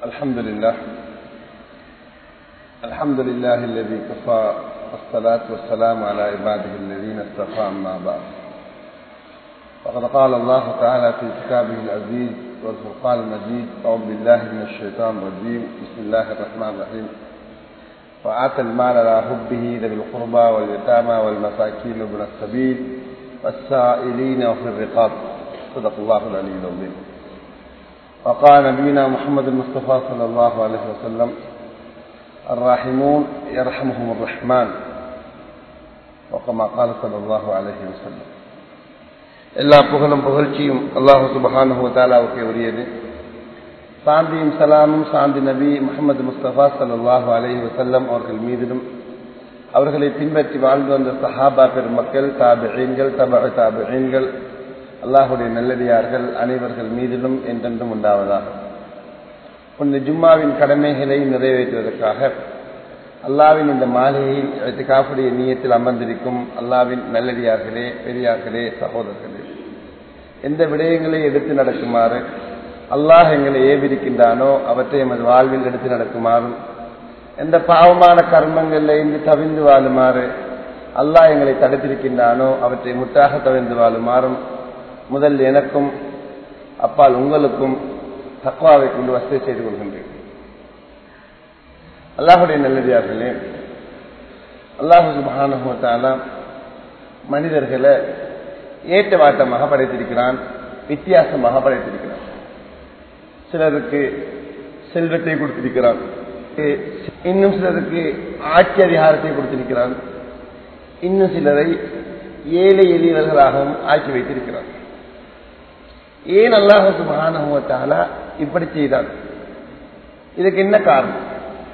الحمد لله الحمد لله الذي كفى والصلاة والسلام على عباده الذين اصطفى أما بعد وقد قال الله تعالى في كتابه العزيز والفرقان المجيد أعوذ بالله من الشيطان الرجيم بسم الله الرحمن الرحيم وآتى المال على حبه ذوي القربى واليتامى والمساكين وابن السبيل والسائلين وفي الرقاب صدق الله العلي العظيم وقال نبينا محمد المصطفى صلى الله عليه وسلم الراحمون يرحمهم الرحمن وكما قال صلى الله عليه وسلم எல்லா புகழும் புகழ்ச்சியும் அல்லாஹு சுபஹானு தாலாவுக்கு உரியது சாந்தியும் சலாமும் சாந்தி நபி முகமது முஸ்தபா சல்லாஹு அலஹி வசல்லம் அவர்கள் மீதிலும் அவர்களை பின்பற்றி வாழ்ந்து வந்த சஹாபா பெருமக்கள் தாபிகள் தப தாபிகள் அல்லாஹுடைய நல்லடியார்கள் அனைவர்கள் மீதிலும் என்றென்றும் உண்டாவதாக இந்த ஜும்மாவின் கடமைகளை நிறைவேற்றுவதற்காக அல்லாவின் இந்த மாளிகையில் காப்புடைய நீயத்தில் அமர்ந்திருக்கும் அல்லாவின் நல்லடியார்களே பெரியார்களே சகோதரர்களே எந்த விடயங்களை எடுத்து நடக்குமாறு அல்லாஹ் எங்களை ஏவிருக்கின்றானோ அவற்றை எமது வாழ்வில் எடுத்து நடக்குமாறும் எந்த பாவமான கர்மங்களில் இன்று தவிந்து வாழுமாறு அல்லாஹ் எங்களை தடுத்திருக்கின்றானோ அவற்றை முற்றாக தவிர்ந்து வாழுமாறும் முதல் எனக்கும் அப்பால் உங்களுக்கும் தக்குவாவை கொண்டு வசதி செய்து கொள்கின்றேன் அல்லாஹுடைய நல்லதார்களே அல்லாஹு சுபானுத்தாலா மனிதர்களை ஏற்ற வாட்டமாக படைத்திருக்கிறான் வித்தியாசமாக படைத்திருக்கிறான் சிலருக்கு செல்வத்தை கொடுத்திருக்கிறான் இன்னும் சிலருக்கு ஆட்சி அதிகாரத்தை கொடுத்திருக்கிறான் இன்னும் சிலரை ஏழை எளியவர்களாகவும் ஆக்கி வைத்திருக்கிறான் ஏன் அல்லாஹு சுபானுவத்தால இப்படி செய்தான் இதுக்கு என்ன காரணம்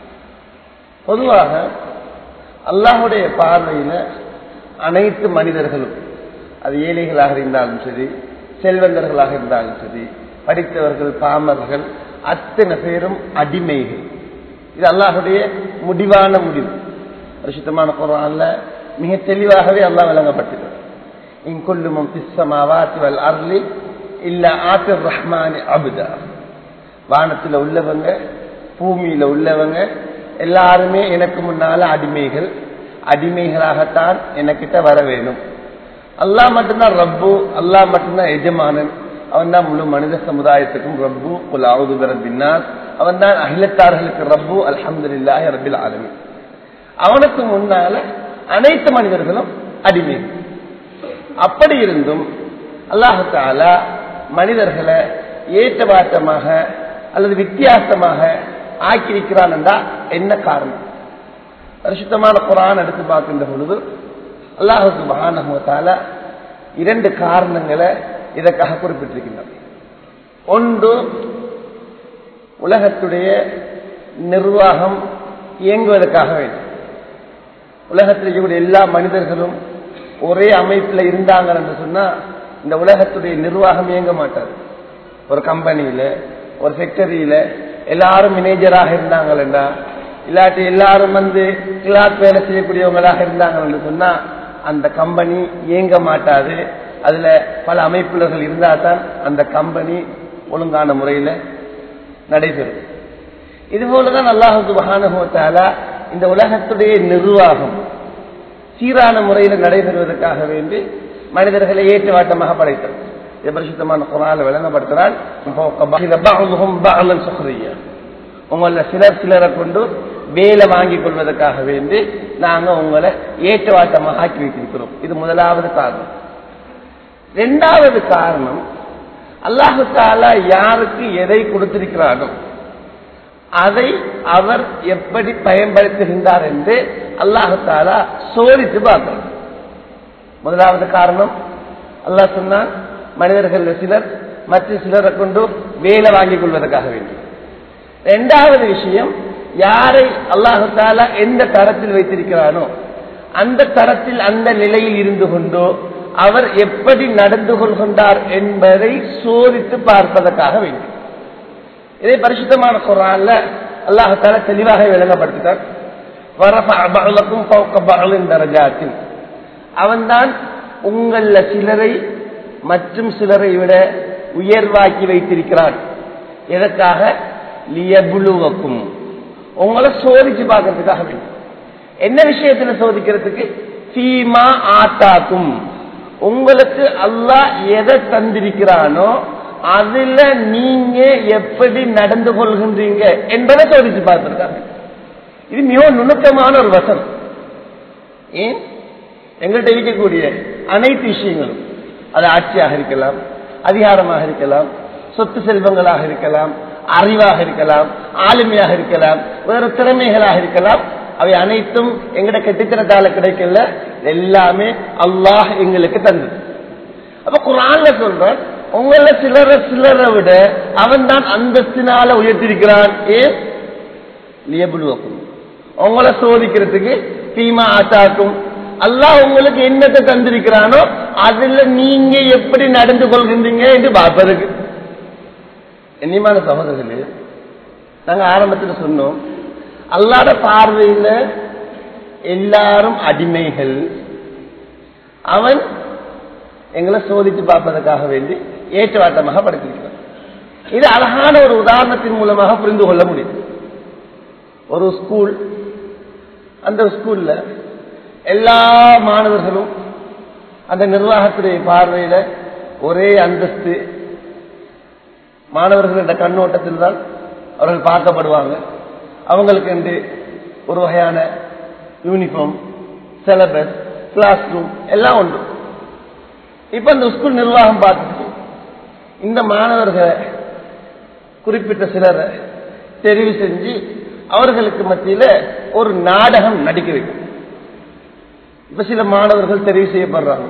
பொதுவாக அல்லாஹுடைய பார்வையில அனைத்து மனிதர்களும் அது ஏழைகளாக இருந்தாலும் சரி செல்வந்தர்களாக இருந்தாலும் சரி படித்தவர்கள் பாமர்கள் அத்தனை பேரும் அடிமைகள் இது அல்லாஹுடைய முடிவான முடிவு பரிசுத்தமான குரான்ல மிக தெளிவாகவே அல்லாஹ் விளங்கப்பட்டது இங்கொல்லுமம் பிஸ்ஸமாவாத்தி அருளி இல்ல ஆத்திர் ரஹ்மான் அபுதா வானத்தில் உள்ளவங்க பூமியில உள்ளவங்க எல்லாருமே எனக்கு முன்னால அடிமைகள் அடிமைகளாகத்தான் எனக்கிட்ட வர வேணும் அல்லாஹ் மட்டும்தான் ரப்பு அல்லாஹ் மட்டும்தான் எஜமானன் அவன் தான் முழு மனித சமுதாயத்துக்கும் ரப்பு குலாவுது ரபின்னாஸ் அவன் தான் அகிலத்தார்களுக்கு ரப்பு அலமதுல்லாஹி ரபில் ஆலமி அவனுக்கு முன்னால அனைத்து மனிதர்களும் அடிமை அப்படி இருந்தும் அல்லாஹு தாலா மனிதர்களை ஏற்றமாற்றமாக அல்லது வித்தியாசமாக ஆக்கியிருக்கிறான் என்றா என்ன காரணம் பரிசுத்தமான குரான் எடுத்து பார்க்கின்ற பொழுது அல்லாஹு சுபானத்தால இரண்டு காரணங்களை இதற்காக குறிப்பிட்டிருக்கின்றன ஒன்று உலகத்துடைய நிர்வாகம் இயங்குவதற்காக வேண்டும் உலகத்தில் இருக்கக்கூடிய எல்லா மனிதர்களும் ஒரே அமைப்பில் இருந்தாங்க என்று சொன்னா இந்த உலகத்துடைய நிர்வாகம் இயங்க மாட்டாது ஒரு கம்பெனியில ஒரு ஃபேக்டரியில எல்லாரும் மேனேஜராக இருந்தாங்களா இல்லாட்டி எல்லாரும் வந்து கிளாஸ் வேலை செய்யக்கூடியவங்களாக இருந்தாங்க சொன்னா அந்த கம்பெனி இயங்க மாட்டாது அதுல பல அமைப்புலர்கள் இருந்தா தான் அந்த கம்பெனி ஒழுங்கான முறையில நடைபெறும் இது போலதான் அல்லாஹு மகானுகத்தால இந்த உலகத்துடைய நிர்வாகம் சீரான முறையில் நடைபெறுவதற்காக வேண்டி மனிதர்களை ஏற்றவாட்டமாக படைத்தது பரிசுத்தமான குரால விளங்கப்படுத்துறான் உங்கள சிலர் சிலரை கொண்டு வேலை வாங்கிக் கொள்வதற்காக வேண்டி நாங்க உங்களை ஏற்றவாட்டமாக ஆக்கி வைத்திருக்கிறோம் இது முதலாவது காரணம் இரண்டாவது காரணம் அல்லாஹு தாலா யாருக்கு எதை கொடுத்திருக்கிறானோ அதை அவர் எப்படி பயன்படுத்துகின்றார் என்று அல்லாஹு தாலா சோதித்து பார்க்கிறார் முதலாவது காரணம் அல்லாஹ் சொன்னான் மனிதர்கள் சிலர் மற்ற சிலரை கொண்டு வேலை வாங்கிக் கொள்வதற்காக வேண்டும் இரண்டாவது விஷயம் யாரை அல்லாஹு தாலா எந்த தரத்தில் வைத்திருக்கிறானோ அந்த தரத்தில் அந்த நிலையில் இருந்து கொண்டோ அவர் எப்படி நடந்து கொள்கின்றார் என்பதை சோதித்து பார்ப்பதற்காக வேண்டும் இதை பரிசுத்தமான குரான்ல அல்லாஹு தாலா தெளிவாக விளங்கப்படுத்திட்டார் வரஃபும் அவன்தான் உங்கள சிலரை மற்றும் சிலரை விட உயர்வாக்கி வைத்திருக்கிறான் எதற்காக லியபுலுவக்கும் உங்களை சோதிச்சு பார்க்கறதுக்காக வேண்டி என்ன விஷயத்துல சோதிக்கிறதுக்கு சீமா ஆத்தாக்கும் உங்களுக்கு அல்லாஹ் எதை தந்திருக்கிறானோ அதுல நீங்க எப்படி நடந்து கொள்கின்றீங்க என்பதை சோதிச்சு பார்த்திருக்காங்க இது மிக நுணுக்கமான ஒரு வசனம் ஏன் எங்கள்கிட்ட இருக்கக்கூடிய அனைத்து விஷயங்களும் அது ஆட்சியாக இருக்கலாம் அதிகாரமாக இருக்கலாம் சொத்து செல்வங்களாக இருக்கலாம் அறிவாக இருக்கலாம் ஆளுமையாக இருக்கலாம் வேறு திறமைகளாக இருக்கலாம் அவை அனைத்தும் எங்கட கெட்டித்தனத்தால கிடைக்கல எல்லாமே அல்லாஹ் எங்களுக்கு தந்தது அப்ப குரான்ல சொல்றான் உங்கள சிலர சிலரை விட அவன் தான் அந்தஸ்தினால உயர்த்திருக்கிறான் ஏன் லியபுலுவக்கும் உங்களை சோதிக்கிறதுக்கு தீமா ஆட்டாக்கும் அல்லாஹ் உங்களுக்கு என்னத்தை தந்திருக்கிறானோ அதுல நீங்க எப்படி நடந்து கொள்கின்றீங்க என்று பார்ப்பதற்கு என்னியமான சகோதரர்களே நாங்க ஆரம்பத்தில் சொன்னோம் அல்லாட பார்வையில எல்லாரும் அடிமைகள் அவன் எங்களை சோதித்து பார்ப்பதற்காக வேண்டி ஏற்றவாட்டமாக படைத்திருக்கிறான் இது அழகான ஒரு உதாரணத்தின் மூலமாக புரிந்து கொள்ள முடியும் ஒரு ஸ்கூல் அந்த ஸ்கூல்ல எல்லா மாணவர்களும் அந்த நிர்வாகத்துடைய பார்வையில ஒரே அந்தஸ்து மாணவர்களோட கண்ணோட்டத்தில் தான் அவர்கள் பார்க்கப்படுவாங்க அவங்களுக்கு என்று ஒரு வகையான யூனிஃபார்ம் சிலபஸ் கிளாஸ் ரூம் எல்லாம் உண்டு இப்ப இந்த ஸ்கூல் நிர்வாகம் பார்த்துட்டு இந்த மாணவர்களை குறிப்பிட்ட சிலரை தெரிவு செஞ்சு அவர்களுக்கு மத்தியில ஒரு நாடகம் நடிக்க வைக்கும் இப்ப சில மாணவர்கள் தெரிவு செய்யப்படுறாங்க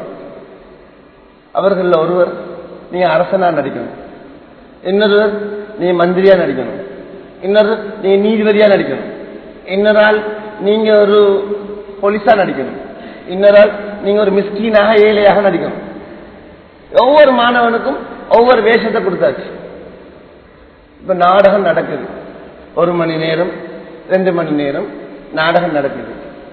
அவர்கள் ஒருவர் நீ அரசனா நடிக்கணும் இன்னொருவர் நீ மந்திரியா நடிக்கணும் இன்னொரு நீ நீதிபதியா நடிக்கணும் இன்னொரு ஆள் நீங்க ஒரு போலீஸா நடிக்கணும் இன்னொரு ஆள் நீங்க ஒரு மிஸ்கீனாக ஏழையாக நடிக்கணும் ஒவ்வொரு மாணவனுக்கும் ஒவ்வொரு வேஷத்தை கொடுத்தாச்சு இப்ப நாடகம் நடக்குது ஒரு மணி நேரம் ரெண்டு மணி நேரம் நாடகம் நடக்குது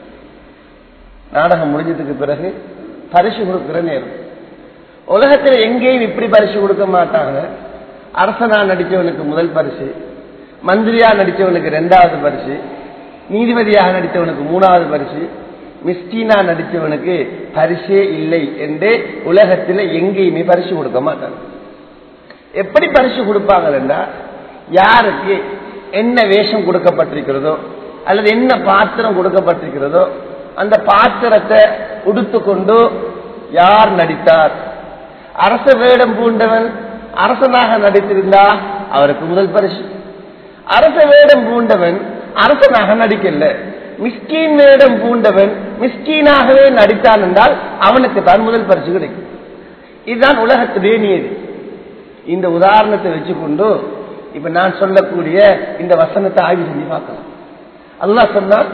நாடகம் முடிஞ்சதுக்கு பிறகு பரிசு கொடுக்கிற நேரம் உலகத்தில் எங்கேயும் இப்படி பரிசு கொடுக்க மாட்டாங்க அரசனா நடிச்சவனுக்கு முதல் பரிசு மந்திரியா நடிச்சவனுக்கு இரண்டாவது பரிசு நீதிபதியாக நடித்தவனுக்கு மூணாவது பரிசு மிஸ்டீனா நடித்தவனுக்கு பரிசே இல்லை என்று உலகத்தில் எங்கேயுமே பரிசு கொடுக்க மாட்டாங்க எப்படி பரிசு கொடுப்பாங்கன்னா யாருக்கு என்ன வேஷம் கொடுக்கப்பட்டிருக்கிறதோ அல்லது என்ன பாத்திரம் கொடுக்கப்பட்டிருக்கிறதோ அந்த பாத்திரத்தை உடுத்துக்கொண்டு யார் நடித்தார் அரச வேடம் பூண்டவன் அரசனாக நடித்திருந்தா அவருக்கு முதல் பரிசு அரச வேடம் பூண்டவன் அரசனாக நடிக்கல மிஸ்கீன் வேடம் பூண்டவன் மிஸ்கீனாகவே நடித்தான் என்றால் அவனுக்கு தான் முதல் பரிசு கிடைக்கும் இதுதான் உலகத்துடைய நீதி இந்த உதாரணத்தை வச்சுக்கொண்டு இப்ப நான் சொல்லக்கூடிய இந்த வசனத்தை ஆய்வு செஞ்சு பார்க்கலாம் அல்லாஹ் சொன்னான்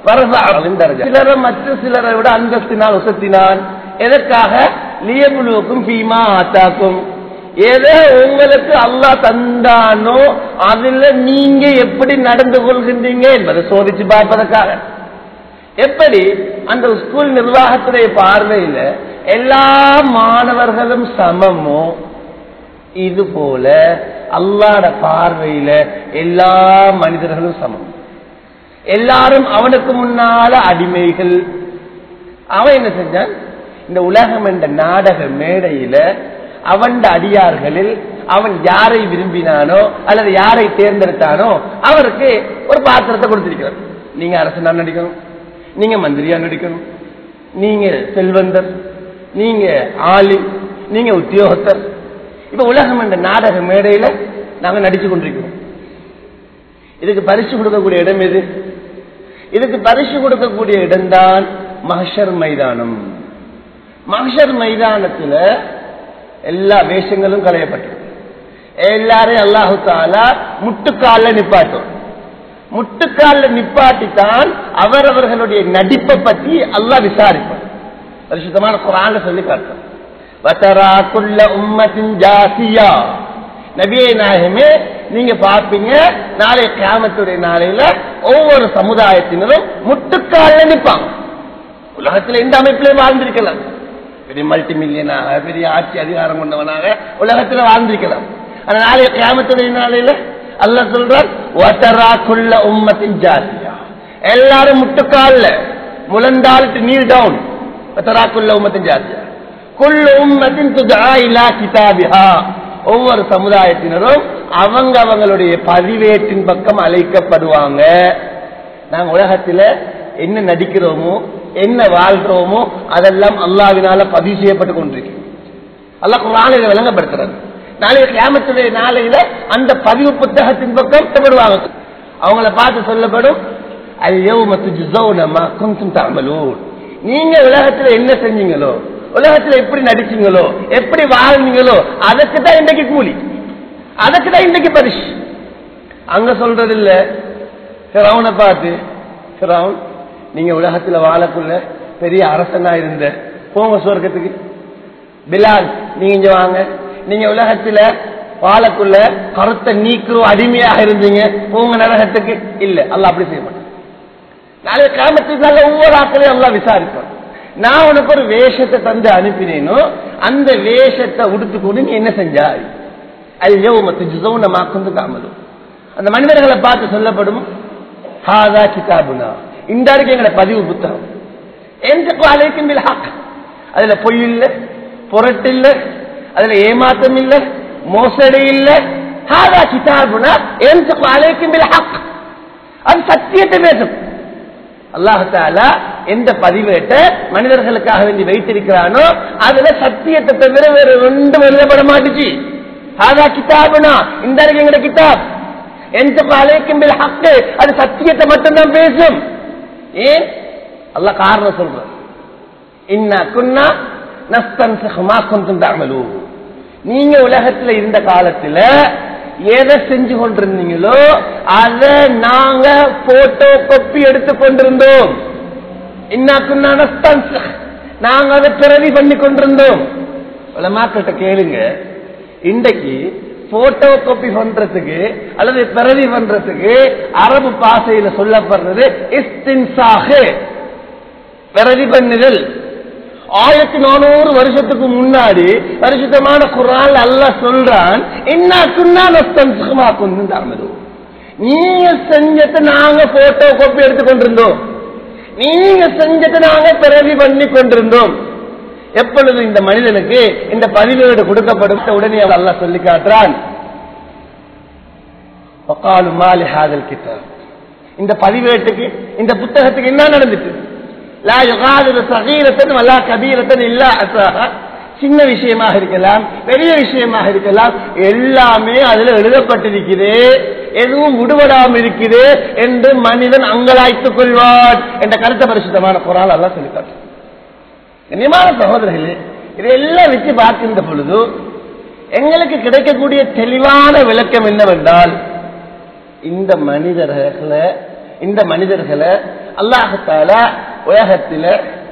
சிலரை மற்ற சிலரை விட அந்தஸ்தினால் உசத்தினான் எதற்காக லியமுழுக்கும் பீமா ஆத்தாக்கும் ஏதோ உங்களுக்கு அல்லாஹ் தந்தானோ அதுல நீங்க எப்படி நடந்து கொள்கின்றீங்க என்பதை சோதிச்சு பார்ப்பதற்காக எப்படி அந்த ஸ்கூல் நிர்வாகத்துடைய பார்வையில எல்லா மாணவர்களும் சமமோ இது போல அல்லாட பார்வையில எல்லா மனிதர்களும் சமம் எல்லாரும் அவனுக்கு முன்னால அடிமைகள் அவன் என்ன செஞ்சான் இந்த உலகம் என்ற நாடக மேடையில அவன் அடியார்களில் அவன் யாரை விரும்பினானோ அல்லது யாரை தேர்ந்தெடுத்தானோ அவருக்கு ஒரு பாத்திரத்தை கொடுத்திருக்கிறான் நீங்க அரசனா நடிக்கணும் நீங்க மந்திரியா நடிக்கணும் நீங்க செல்வந்தர் நீங்க ஆளி நீங்க உத்தியோகத்தர் இப்ப உலகம் என்ற நாடக மேடையில நாங்க நடிச்சு கொண்டிருக்கிறோம் இதுக்கு பரிசு கொடுக்கக்கூடிய இடம் எது இதுக்கு பரிசு கொடுக்கக்கூடிய இடம்தான் மகஷர் மைதானம் மகஷர் மைதானத்துல எல்லா வேஷங்களும் களையப்பட்டது எல்லாரையும் அல்லாஹு தாலா முட்டுக்கால நிப்பாட்டும் முட்டுக்கால நிப்பாட்டித்தான் அவரவர்களுடைய நடிப்பை பற்றி அல்லாஹ் விசாரிப்பான் பரிசுத்தமான குரான் சொல்லி காட்டும் வத்தரா குல்ல உம்மத்தின் ஜாசியா நபியை நாயகமே நீங்க பாப்பீங்க நாளை கிராமத்துடைய நாளையில ஒவ்வொரு சமுதாயத்தினரும் முட்டுக்கால நிற்பாங்க உலகத்தில் எந்த அமைப்பிலையும் வாழ்ந்திருக்கலாம் பெரிய மல்டி மில்லியனாக பெரிய ஆட்சி அதிகாரம் கொண்டவனாக உலகத்தில் வாழ்ந்திருக்கலாம் ஆனா நாளைய கிராமத்துடைய நாளையில அல்ல சொல்றான் வட்டராக்குள்ள உம்மத்தின் ஜாதியா எல்லாரும் முட்டுக்கால்ல முழந்தாள்ட்டு நீல் டவுன் வட்டராக்குள்ள உம்மத்தின் ஜாதியா குள்ள உம்மத்தின் துதா இலா கிதாபிஹா ஒவ்வொரு சமுதாயத்தினரும் அவங்க அவங்களுடைய பதிவேட்டின் பக்கம் அழைக்கப்படுவாங்க நாங்க உலகத்துல என்ன நடிக்கிறோமோ என்ன வாழ்றோமோ அதெல்லாம் அல்லாவினால பதிவு செய்யப்பட்டு கொண்டிருக்கிறோம் அல்லாஹ் குரானில விளங்கப்படுத்துறது நாளைய கியாமத்துடைய நாளையில அந்த பதிவு புத்தகத்தின் பக்கம் வருவாங்க அவங்கள பார்த்து சொல்லப்படும் அல்யௌம துஜ்ஸௌன மா குன்தும் தஅமலூன் நீங்க உலகத்துல என்ன செஞ்சீங்களோ உலகத்துல எப்படி நடிச்சீங்களோ எப்படி வாழ்ந்தீங்களோ அதுக்கு தான் இன்றைக்கு கூலி அதுக்கு தான் இன்றைக்கு பரிசு அங்க சொல்றது இல்ல ஃபிரௌனை பார்த்து ஃபிரௌன் நீங்க உலகத்துல வாழக்குள்ள பெரிய அரசனா இருந்த போங்க சொர்க்கத்துக்கு பிலால் நீங்க இங்க வாங்க நீங்க உலகத்துல வாழக்குள்ள கருத்தை நீக்கிறோம் அடிமையாக இருந்தீங்க போங்க நரகத்துக்கு இல்ல அல்ல அப்படி செய்ய மாட்டேன் நாளைய கிராமத்துக்கு ஒவ்வொரு ஆக்களையும் எல்லாம் விசாரிப்பான் நான் உனக்கு ஒரு வேஷத்தை தந்து அனுப்பினேனோ அந்த வேஷத்தை உடுத்துக்கொண்டு நீ என்ன செஞ்சாய் ஐயோ மத்து மாக்குந்து காமலும் அந்த மனிதர்களை பார்த்து சொல்லப்படும் ஹாதா கிதாபுனா இந்த இருக்கு எங்களை பதிவு புத்தகம் எந்த அழைக்கும் ஹாக் அதுல பொய் இல்ல புரட்டு இல்ல அதுல ஏமாற்றம் இல்ல மோசடி இல்ல ஹாதா கிதாபுனா எந்த அழைக்கும் ஹாக் அது சத்தியத்தை பேசும் அல்லாஹால எந்த பதிவேட்டை மனிதர்களுக்காக வேண்டி வைத்திருக்கிறானோ அதுல சத்தியத்தை தவிர வேற ஒன்றும் எழுதப்பட மாட்டுச்சு ஹாதா கிதாபுனா இந்த இருக்கு எங்கட கிதாப் எந்த அழைக்கும் ஹக்கு அது சத்தியத்தை மட்டும்தான் பேசும் ஏன் அல்ல காரணம் சொல்ற இன்ன குன்னா நஸ்தன்சகமா கொஞ்சம் தாமலு நீங்க உலகத்துல இருந்த காலத்துல எதை செஞ்சு கொண்டிருந்தீங்களோ அதை நாங்க போட்டோ கொப்பி எடுத்து கொண்டிருந்தோம் இன்னா குன்னா நஸ்தன்ச நாங்க அதை பிறவி பண்ணி கொண்டிருந்தோம் உலமாக்கிட்ட கேளுங்க இன்றைக்கு போட்டோ காப்பி பண்றதுக்கு அல்லது பிரதி பண்றதுக்கு அரபு பாசையில சொல்லப்படுறது இஸ்தின்சாகு பிரதி பண்ணுதல் ஆயிரத்தி நானூறு வருஷத்துக்கு முன்னாடி பரிசுத்தமான குரான் அல்ல சொல்றான் என்ன சுண்ணா கொண்டு நீங்க செஞ்சதை நாங்க போட்டோ காப்பி எடுத்து கொண்டிருந்தோம் நீங்க செஞ்சதை நாங்க பிறவி பண்ணி கொண்டிருந்தோம் எப்பொழுது இந்த மனிதனுக்கு இந்த பதிவேடு கொடுக்கப்படும் உடனே அல்லா சொல்லி காட்டுறான் இந்த பதிவேட்டுக்கு இந்த புத்தகத்துக்கு என்ன நடந்துட்டு சின்ன விஷயமாக இருக்கலாம் பெரிய விஷயமாக இருக்கலாம் எல்லாமே அதுல எழுதப்பட்டிருக்குது எதுவும் விடுபடாமல் இருக்குது என்று மனிதன் அங்கலாய்த்துக் கொள்வான் என்ற கருத்த பரிசுத்தமான குரால் எல்லாம் சொல்லிக்காட்டு கண்ணியமான சகோதரர்களே இதையெல்லாம் வச்சு பார்க்கின்ற பொழுது எங்களுக்கு கிடைக்கக்கூடிய தெளிவான விளக்கம் என்னவென்றால் இந்த மனிதர்களை இந்த மனிதர்களை அல்லாஹத்தால உலகத்தில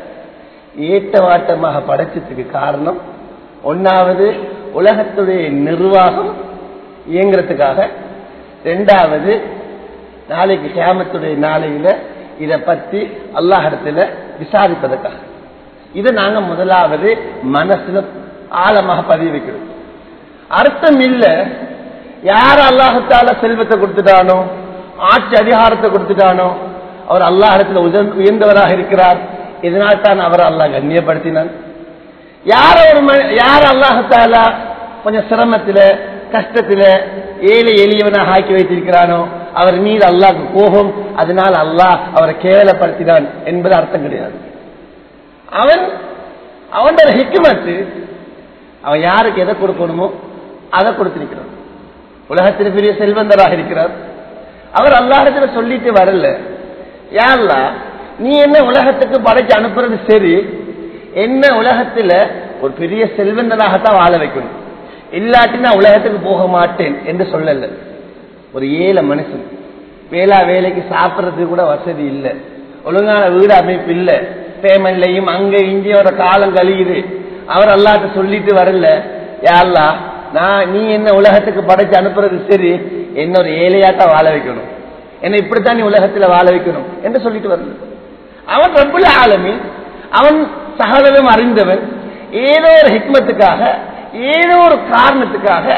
ஏற்றவாட்டமாக படைச்சதுக்கு காரணம் ஒன்னாவது உலகத்துடைய நிர்வாகம் இயங்குறதுக்காக ரெண்டாவது நாளைக்கு கேமத்துடைய நாளையில இதை பத்தி அல்லாஹிடத்துல விசாரிப்பதற்காக இதை நாங்க முதலாவது மனசுல ஆழமாக பதிவு வைக்கிறோம் அர்த்தம் இல்ல யார் அல்லாஹத்தால செல்வத்தை கொடுத்துட்டானோ ஆட்சி அதிகாரத்தை கொடுத்துட்டானோ அவர் அல்லாஹிடத்துல உயர்ந்தவராக இருக்கிறார் இதனால் தான் அவர் அல்லாஹ் கண்ணியப்படுத்தினான் யார் ஒரு யார் அல்லாஹத்தால கொஞ்சம் சிரமத்தில கஷ்டத்தில ஏழை எளியவனாக ஆக்கி வைத்திருக்கிறானோ அவர் மீது அல்லாஹ் கோபம் அதனால் அல்லாஹ் அவரை கேவலப்படுத்தினான் என்பது அர்த்தம் கிடையாது அவன் அவன் ஹிக்குமத்து அவன் யாருக்கு எதை கொடுக்கணுமோ அதை கொடுத்திருக்கிறான் உலகத்தில் பெரிய செல்வந்தராக இருக்கிறார் அவர் அல்லாஹத்துல சொல்லிட்டு வரல யாருலா நீ என்ன உலகத்துக்கு படைச்சு அனுப்புறது சரி என்ன உலகத்துல ஒரு பெரிய செல்வந்தனாகத்தான் வாழ வைக்கணும் இல்லாட்டி நான் உலகத்துக்கு போக மாட்டேன் என்று சொல்லல ஒரு ஏழை மனுஷன் வேளா வேலைக்கு சாப்பிடறதுக்கு கூட வசதி இல்லை ஒழுங்கான வீடு அமைப்பு இல்லை பேமெண்ட்லையும் அங்க இங்கேயோட காலம் கழியுது அவர் அல்லாட்ட சொல்லிட்டு வரல யாருலா நான் நீ என்ன உலகத்துக்கு படைச்சு அனுப்புறது சரி என்ன ஒரு ஏழையாத்தான் வாழ வைக்கணும் என்ன இப்படித்தான் நீ உலகத்துல வாழ வைக்கணும் என்று சொல்லிட்டு வரல அவன் ரப்புல ஆளுமே அவன் சகலரும் அறிந்தவன் ஏதோ ஒரு ஹிக்மத்துக்காக ஏதோ ஒரு காரணத்துக்காக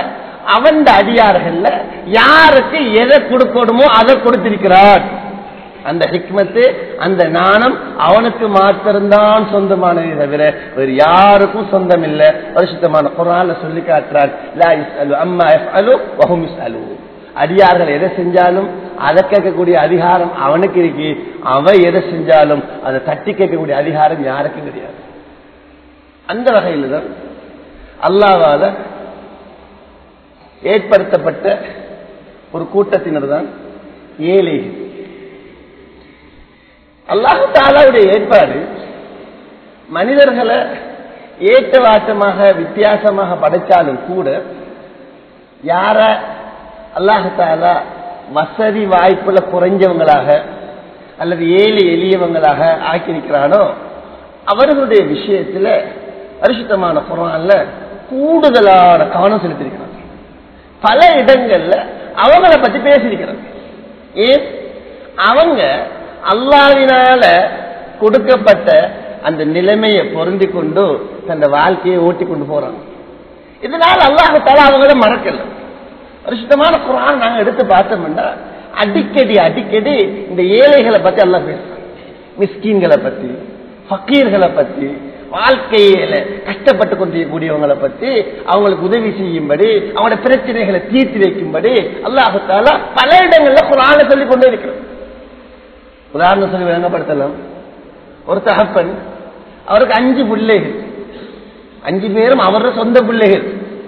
அவன் அடியார்கள்ல யாருக்கு எதை கொடுக்கணுமோ அதை கொடுத்திருக்கிறான் அந்த ஹிக்மத்து அந்த நாணம் அவனுக்கு மாத்திரம்தான் சொந்தமானதை தவிர வேறு யாருக்கும் சொந்தம் இல்ல பரிசுத்தமான குரான்ல சொல்லி காட்டுறான் லா யுஸ்அலு அம்மா யஃப்அலு வஹும் யுஸ்அலூன். அடியார்கள் எதை செஞ்சாலும் அதை கேட்கக்கூடிய அதிகாரம் அவனுக்கு இருக்கு அவன் எதை செஞ்சாலும் அதை தட்டி கேட்கக்கூடிய அதிகாரம் யாருக்கும் கிடையாது அந்த வகையில் தான் அல்லாவால ஏற்படுத்தப்பட்ட ஒரு கூட்டத்தினர் தான் ஏழைகள் அல்லாஹு தாலாவுடைய ஏற்பாடு மனிதர்களை ஏற்றவாட்டமாக வித்தியாசமாக படைச்சாலும் கூட யார அல்லாஹு தாலா வசதி வாய்ப்புல குறைஞ்சவங்களாக அல்லது ஏழை எளியவங்களாக ஆக்கியிருக்கிறானோ அவர்களுடைய விஷயத்துல பரிசுத்தமான குரான்ல கூடுதலான கவனம் செலுத்தியிருக்கிறாங்க பல இடங்கள்ல அவங்கள பத்தி பேசியிருக்கிறாங்க ஏன் அவங்க அல்லாவினால கொடுக்கப்பட்ட அந்த நிலைமையை பொருந்தி கொண்டு தன் வாழ்க்கையை ஓட்டி கொண்டு போறாங்க இதனால அல்லாஹால அவங்கள மறக்கல பரிசுத்தமான குரான் நாங்க எடுத்து பார்த்தோம்னா அடிக்கடி அடிக்கடி இந்த ஏழைகளை பத்தி எல்லாம் பேசுறாங்க மிஸ்கீன்களை பத்தி ஃபக்கீர்களை பத்தி வாழ்க்கையில கஷ்டப்பட்டு கொண்டிருக்கக்கூடியவங்களை பத்தி அவங்களுக்கு உதவி செய்யும்படி அவங்களோட பிரச்சனைகளை தீர்த்து வைக்கும்படி அல்லாஹால பல இடங்கள்ல குரான சொல்லி கொண்டே இருக்கிறோம் உதாரணம் சொல்லி விளங்கப்படுத்தலாம் ஒரு தகப்பன் அவருக்கு அஞ்சு பிள்ளைகள் அஞ்சு பேரும் அவரோட சொந்த பிள்ளைகள்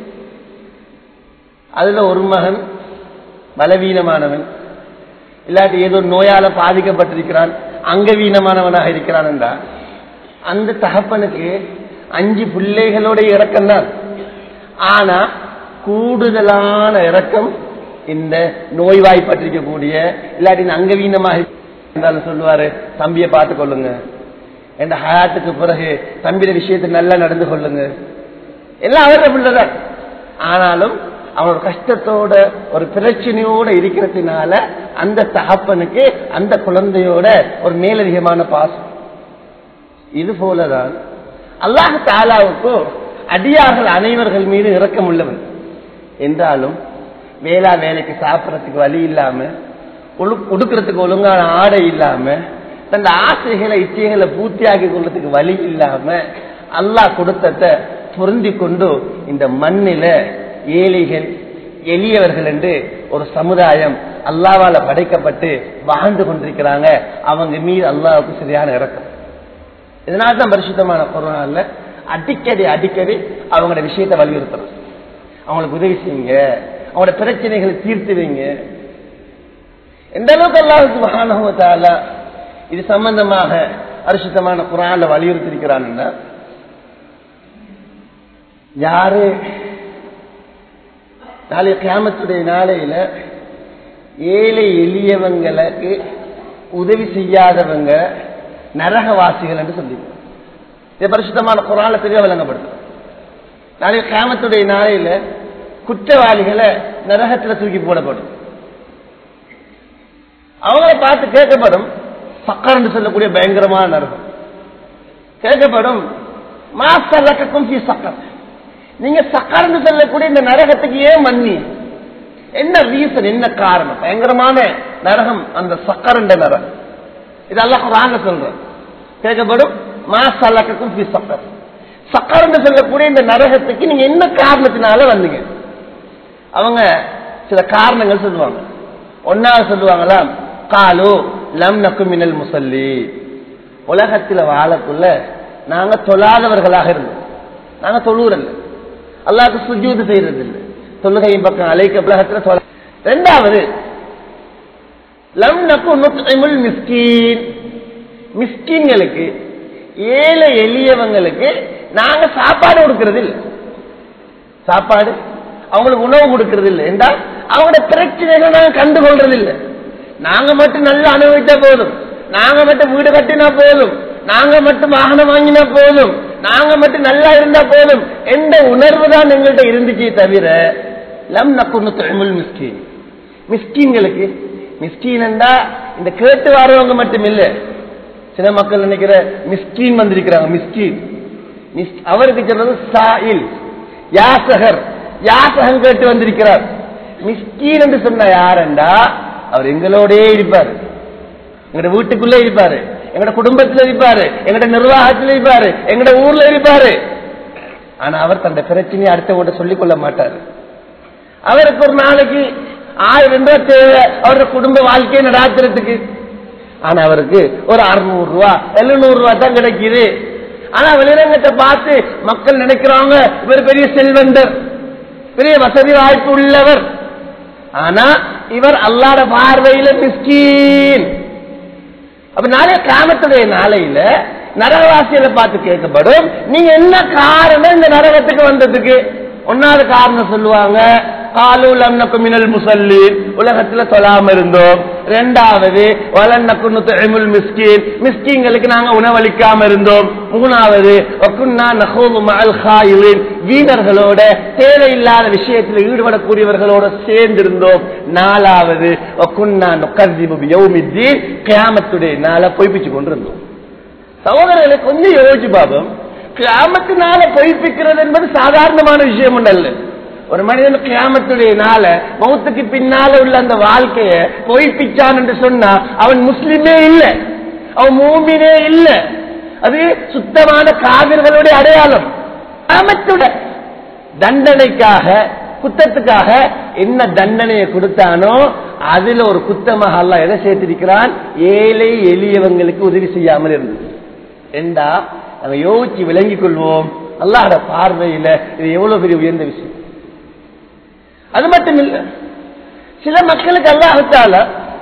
அதுல ஒரு மகன் பலவீனமானவன் இல்லாட்டி ஏதோ நோயால பாதிக்கப்பட்டிருக்கிறான் அங்கவீனமானவனாக இருக்கிறான் என்றா அந்த தகப்பனுக்கு அஞ்சு பிள்ளைகளோட இறக்கம் தான் ஆனா கூடுதலான இறக்கம் இந்த நோய்வாய்ப்பட்டிருக்கக்கூடிய இல்லாட்டி இந்த அங்கவீனமாக இருந்தாலும் சொல்லுவாரு தம்பியை பார்த்து கொள்ளுங்க என்ற ஹயாத்துக்கு பிறகு தம்பிய விஷயத்தை நல்லா நடந்து கொள்ளுங்க எல்லாம் அவரோட பிள்ளைதான் ஆனாலும் அவனோட கஷ்டத்தோட ஒரு பிரச்சனையோட இருக்கிறதுனால அந்த தகப்பனுக்கு அந்த குழந்தையோட ஒரு மேலதிகமான பாசம் இது போலதான் அல்லாஹ் தாலாவுக்கு அடியார்கள் அனைவர்கள் மீது இரக்கம் உள்ளவன் என்றாலும் வேளா வேலைக்கு சாப்பிடறதுக்கு வழி இல்லாம உழு- உடுக்கிறதுக்கு ஒழுங்கான ஆடை இல்லாம தன் ஆசைகளை இச்சைகளை பூர்த்தியாக்கி கொள்றதுக்கு வழி இல்லாம அல்லாஹ் கொடுத்தத பொருந்தி கொண்டு இந்த மண்ணில ஏழைகள் எளியவர்கள் என்று ஒரு சமுதாயம் அல்லாவால படைக்கப்பட்டு வாழ்ந்து கொண்டிருக்கிறாங்க அவங்க மீது அல்லாவுக்கு சரியான இறக்கம் இதனால தான் பரிசுத்தமான கொரோனால அடிக்கடி அடிக்கடி அவங்களோட விஷயத்தை வலியுறுத்தணும் அவங்களுக்கு உதவி செய்யுங்க அவங்களோட பிரச்சனைகளை தீர்த்து வைங்க எந்த அளவுக்கு அல்லாஹ் சுப்ஹானஹு வ தஆலா இது சம்பந்தமாக அரிசுத்தமான குரான்ல வலியுறுத்தி இருக்கிறான்னா யாரு நாளை கியாமத்துடைய நாளையில ஏழை எளியவங்களுக்கு உதவி செய்யாதவங்க நரகவாசிகள் என்று சொல்லி இது பரிசுத்தமான குரான்ல தெரிய விளங்கப்படுத்தும் நாளை கியாமத்துடைய நாளையில குற்றவாளிகளை நரகத்துல தூக்கி போடப்படும் அவங்களை பார்த்து கேட்கப்படும் சக்கர் என்று சொல்லக்கூடிய பயங்கரமான நரகம் கேட்கப்படும் மாசலக்கும் ஃபீ சக்கர் நீங்க சக்கர் என்று சொல்லக்கூடிய இந்த நரகத்துக்கு ஏன் மன்னி என்ன ரீசன் என்ன காரணம் பயங்கரமான நரகம் அந்த சக்கர் என்ற நரகம் இதெல்லாம் குரான்ல சொல்றேன் கேட்கப்படும் மாசலக்கும் ஃபீ சக்கர் சக்கர் என்று சொல்லக்கூடிய இந்த நரகத்துக்கு நீங்க என்ன காரணத்தினால வந்தீங்க அவங்க சில காரணங்கள் சொல்லுவாங்க ஒன்னாவது சொல்லுவாங்களாம் காலு லம் நக்கு மினல் முசல்லி உலகத்துல வாழக்குள்ள நாங்க தொழாதவர்களாக இருந்தோம் நாங்க தொழுறல்ல அல்லாஹ்க்கு சுஜூது செய்யறது இல்லை தொழுகையின் பக்கம் அழைக்க உலகத்துல தொழ ரெண்டாவது லம் நக்கு நுத்இமுல் மிஸ்கீன் மிஸ்கீன்களுக்கு ஏழை எளியவங்களுக்கு நாங்க சாப்பாடு கொடுக்கறது இல்லை சாப்பாடு அவங்களுக்கு உணவு கொடுக்கறது இல்லை என்றால் அவங்களோட பிரச்சனைகள் நாங்க கண்டுகொள்றது இல்லை நாங்க மட்டும் நல்லா அனுபவிச்சா போதும் நாங்க மட்டும் வீடு கட்டினா போதும் நாங்க மட்டும் வாகனம் வாங்கினா போதும் நாங்க மட்டும் நல்லா இருந்தா போதும் எந்த உணர்வு தான் எங்கள்கிட்ட இருந்துச்சு தவிர லம் நக்குன்னு தமிழ் மிஸ்கீன் மிஸ்கீன்களுக்கு மிஸ்கீன் என்றா இந்த கேட்டு வரவங்க மட்டும் இல்ல சில மக்கள் நினைக்கிற மிஸ்கீன் வந்திருக்கிறாங்க மிஸ்கீன் மிஸ்- அவருக்கு சொல்றது சாயில் யாசகர் யாசகம் கேட்டு வந்திருக்கிறார் மிஸ்கீன் என்று சொன்ன யாருண்டா அவர் எங்களோடே இருப்பாரு எங்கட வீட்டுக்குள்ள இருப்பாரு எங்கட குடும்பத்துல இருப்பாரு எங்கட நிர்வாகத்துல இருப்பாரு எங்கட ஊர்ல இருப்பாரு ஆனா அவர் தந்த பிரச்சனையை அடுத்தவங்க சொல்லிக் கொள்ள மாட்டாரு அவருக்கு ஒரு நாளைக்கு ஆயிரம் ரூபாய் தேவை அவரோட குடும்ப வாழ்க்கையை நடாத்துறதுக்கு ஆனா அவருக்கு ஒரு அறுநூறு ரூபா எழுநூறு ரூபா தான் கிடைக்குது ஆனா வெளிரங்கத்தை பார்த்து மக்கள் நினைக்கிறாங்க இவர் பெரிய செல்வந்தர் பெரிய வசதி வாய்ப்பு உள்ளவர் ஆனா இவர் அல்லாட பார்வையில மிஸ்கீன் அப்ப நாளைய காமத்துடைய நாளையில நரகவாசியில பார்த்து கேட்கப்படும் நீங்க என்ன காரணம் இந்த நரகத்துக்கு வந்ததுக்கு ஒன்னாவது காரணம் சொல்லுவாங்க காலூலம் மினல் முசல்லீன் உலகத்துல தொழாம இருந்தோம் ரெண்டாவது வலன்னக்குன்னு மிஸ்கின் மிஸ்கின்களுக்கு நாங்க உணவளிக்காம இருந்தோம் மூணாவது வக்குன்னா நகோது மகள் ஹாயிலின் வீணர்களோட தேவையில்லாத விஷயத்தில் ஈடுபடக்கூடியவர்களோட சேர்ந்திருந்தோம் நாலாவது வக்குன்னா நுக்கர்ஜிபு யௌமித்தீன் கியாமத்துடைய நாளை பொய்ப்பிச்சு கொண்டிருந்தோம் சகோதரர்களை கொஞ்சம் யோசிச்சு பாபம் கியாமத்தினால பொய்ப்பிக்கிறது என்பது சாதாரணமான விஷயம் அல்ல ஒரு மனிதன் கியாமத்துடைய நாள மௌத்துக்கு பின்னால உள்ள அந்த வாழ்க்கைய பொய்ப்பிச்சான் என்று சொன்னா அவன் முஸ்லிமே இல்ல அவன் மூமினே இல்ல அது சுத்தமான காவிர்களுடைய அடையாளம் கியாமத்துடைய தண்டனைக்காக குத்தத்துக்காக என்ன தண்டனையை கொடுத்தானோ அதுல ஒரு குத்தமாக அல்ல எதை சேர்த்திருக்கிறான் ஏழை எளியவங்களுக்கு உதவி செய்யாமல் இருந்தது என்றா நாங்க யோசிச்சு விளங்கிக் கொள்வோம் அல்லாட பார்வையில இது எவ்வளவு பெரிய உயர்ந்த விஷயம் அது மட்டும் இல்ல சில மக்களுக்கு அல்லாஹத்தால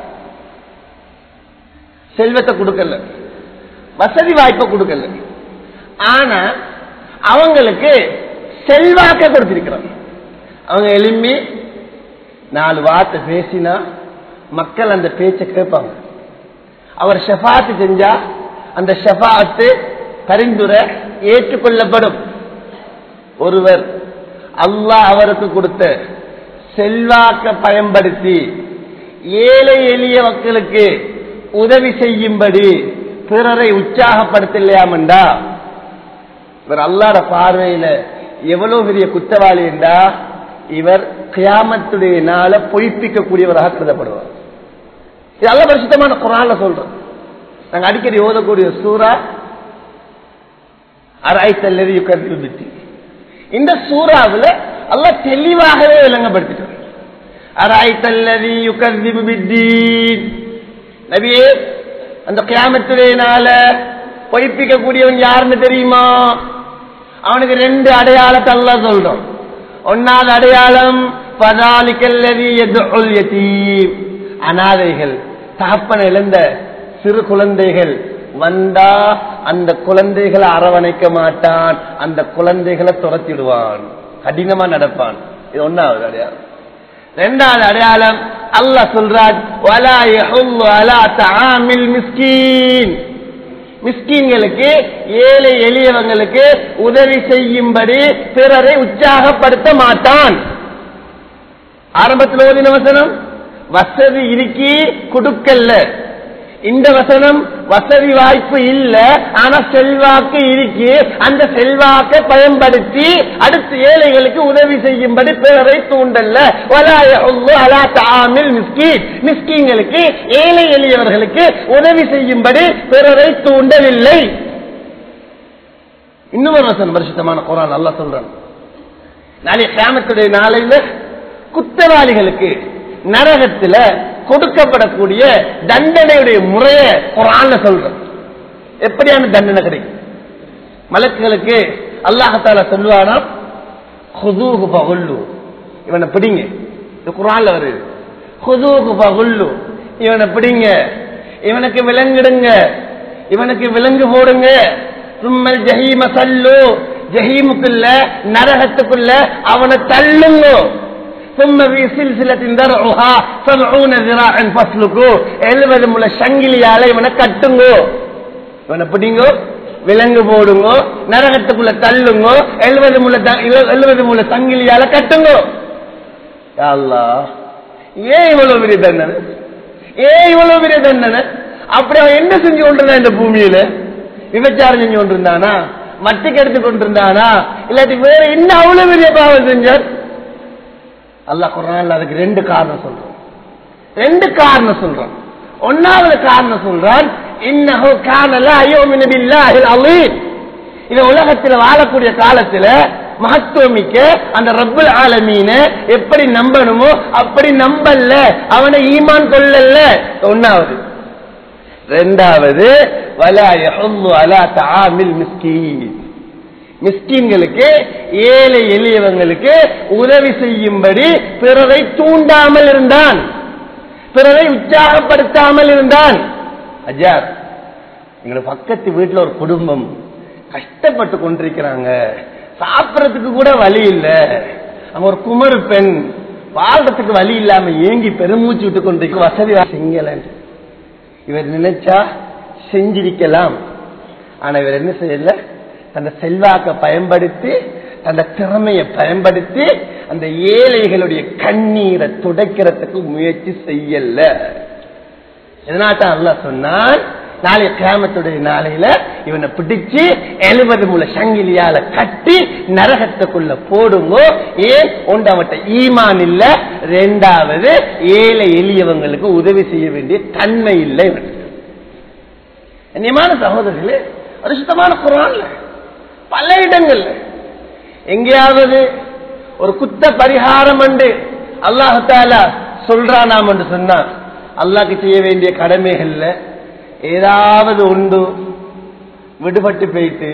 செல்வத்தை கொடுக்கல வசதி வாய்ப்பை கொடுக்கல ஆனா அவங்களுக்கு செல்வாக்க கொடுத்திருக்கிறான் அவங்க எலும்பி நாலு வார்த்தை பேசினா மக்கள் அந்த பேச்சை கேட்பாங்க அவர் ஷெஃபாத்து செஞ்சா அந்த ஷெஃபாத்து பரிந்துரை ஏற்றுக்கொள்ளப்படும் ஒருவர் அல்லாஹ் அவருக்கு கொடுத்த செல்வாக்க பயன்படுத்தி ஏழை எளிய மக்களுக்கு உதவி செய்யும்படி பிறரை உற்சாகப்படுத்தலையாமண்டா இவர் அல்லாட பார்வையில எவ்வளவு பெரிய குற்றவாளி என்றா இவர் கியாமத்துடைய நாள பொய்ப்பிக்கக்கூடியவராக கருதப்படுவார் இது அல்ல பரிசுத்தமான குரான்ல சொல்றோம் நாங்க அடிக்கடி ஓதக்கூடிய சூறா அராய்த்தல்லது யுக்கத்தில் பித்தி இந்த சூறாவில் அல்ல தெளிவாகவே விளங்கப்படுத்திட்டோம் அராய்த்தல்லதி யுக்கர்திபு பித்தீன் நபியே அந்த கியாமத்துடைய நாள பொய்ப்பிக்க கூடியவன் யாருன்னு தெரியுமா அவனுக்கு ரெண்டு அடையாளத்தை அல்ல சொல்றோம் ஒன்னாவது அடையாளம் பதாலிக்கல்லதி எதுல் யதீம் அனாதைகள் தகப்பன் இழந்த சிறு குழந்தைகள் வந்தா அந்த குழந்தைகளை அரவணைக்க மாட்டான் அந்த குழந்தைகளை துரத்திடுவான் கடினமா நடப்பான் இது ஒன்னாவது அடையாளம் ரெண்டாவது அடையாளம் அல்ல சொல்றான் மிஸ்கீன் மிஸ்கீன்களுக்கு ஏழை எளியவங்களுக்கு உதவி செய்யும்படி பிறரை உற்சாகப்படுத்த மாட்டான் ஆரம்பத்தில் ஓதின வசனம் வசதி இருக்கி கொடுக்கல்ல இந்த வசனம் வசதி வாய்ப்பு இல்ல ஆனா செல்வாக்கு இருக்கு அந்த செல்வாக்கை பயன்படுத்தி அடுத்த ஏழைகளுக்கு உதவி செய்யும்படி பிறரை தூண்டல்ல மிஸ்கீன் மிஸ்கீன்களுக்கு ஏழை எளியவர்களுக்கு உதவி செய்யும்படி பிறரை தூண்டவில்லை இன்னும் ஒரு வசனம் பரிசுத்தமான குரான் நல்லா சொல்றான் நாளை கிராமத்துடைய நாளையில குற்றவாளிகளுக்கு நரகத்துல கொடுக்கப்படக்கூடிய தண்டனையுடைய முறைய குரான்ல சொல்ற எப்படியான தண்டனை கிடைக்கும் மலக்குகளுக்கு அல்லாஹால சொல்லுவானா ஹுதூகு பகுல்லு இவனை பிடிங்க இது குரான்ல வருது ஹுதூகு பகுல்லு இவனை பிடிங்க இவனுக்கு விலங்கிடுங்க இவனுக்கு விலங்கு போடுங்க சும்மல் ஜஹீம சல்லு ஜஹீமுக்குள்ள நரகத்துக்குள்ள அவனை தள்ளுங்க ثم في سلسلة درعها سبعون ذراعا فاسلكوا எழுபது முள்ள சங்கிலியால இவனை கட்டுங்கோ இவனை பிடிங்கோ விலங்கு போடுங்கோ நரகத்துக்குள்ள தள்ளுங்கோ எழுபது முள்ள எழுபது முள்ள சங்கிலியால கட்டுங்கோ அல்லா ஏன் இவ்வளவு பெரிய தண்டனை ஏன் இவ்வளவு பெரிய தண்டனை அப்படி அவன் என்ன செஞ்சு கொண்டிருந்தான் இந்த பூமியில விபச்சாரம் செஞ்சு கொண்டிருந்தானா மட்டிக்கு எடுத்து கொண்டிருந்தானா இல்லாட்டி வேற என்ன அவ்வளவு பெரிய பாவம் செஞ்சார் அல்லாஹ் குரான்ல அதுக்கு ரெண்டு காரணம் சொல்றான் ரெண்டு காரணம் சொல்றான் ஒன்னாவது காரணம் சொல்றான் இன்னஹு கான லா யுமினு பில்லாஹில் அலீம் இது உலகத்துல வாழக்கூடிய காலத்துல மகத்துவமிக்க அந்த ரப்புல் ஆலமீன எப்படி நம்பணுமோ அப்படி நம்பல்ல அவனை ஈமான் கொள்ளல ஒன்னாவது ரெண்டாவது வலா யஹுல்லு அலா தஆமில் மிஸ்கீன் மிஸ்கீன்களுக்கு ஏழை எளியவங்களுக்கு உதவி செய்யும்படி பிறரை தூண்டாமல் இருந்தான் பிறரை உற்சாகப்படுத்தாமல் இருந்தான் அஜார் எங்களோட பக்கத்து வீட்டுல ஒரு குடும்பம் கஷ்டப்பட்டு கொண்டிருக்கிறாங்க சாப்பிடறதுக்கு கூட வழி இல்ல அங்க ஒரு குமரு பெண் வாழ்றதுக்கு வழி இல்லாம ஏங்கி பெருமூச்சு விட்டு கொண்டிருக்க வசதி செங்கல இவர் நினைச்சா செஞ்சிருக்கலாம் ஆனா இவர் என்ன செய்யல தந்த செல்வாக்க பயன்படுத்தி அந்த திறமையை பயன்படுத்தி அந்த ஏழைகளுடைய கண்ணீரை துடைக்கிறதுக்கு முயற்சி செய்யல இதனால்தான் அல்ல சொன்னான் நாளை கிராமத்துடைய நாளையில இவனை பிடிச்சு எழுபது முல சங்கிலியால கட்டி நரகத்துக்குள்ள போடுங்கோ ஏன் ஒன்று அவட்ட ஈமான் இல்ல ரெண்டாவது ஏழை எளியவங்களுக்கு உதவி செய்ய வேண்டிய தன்மை இல்லை இவனுக்கு கண்ணியமான சகோதரர்களே ஒரு சுத்தமான குரான்ல பல இடங்கள்ல எங்கேயாவது ஒரு குத்த பரிகாரம் என்று அல்லாஹால சொல்றானாம் என்று சொன்னா அல்லாஹ்க்கு செய்ய வேண்டிய கடமைகள்ல ஏதாவது உண்டு விடுபட்டு போயிட்டு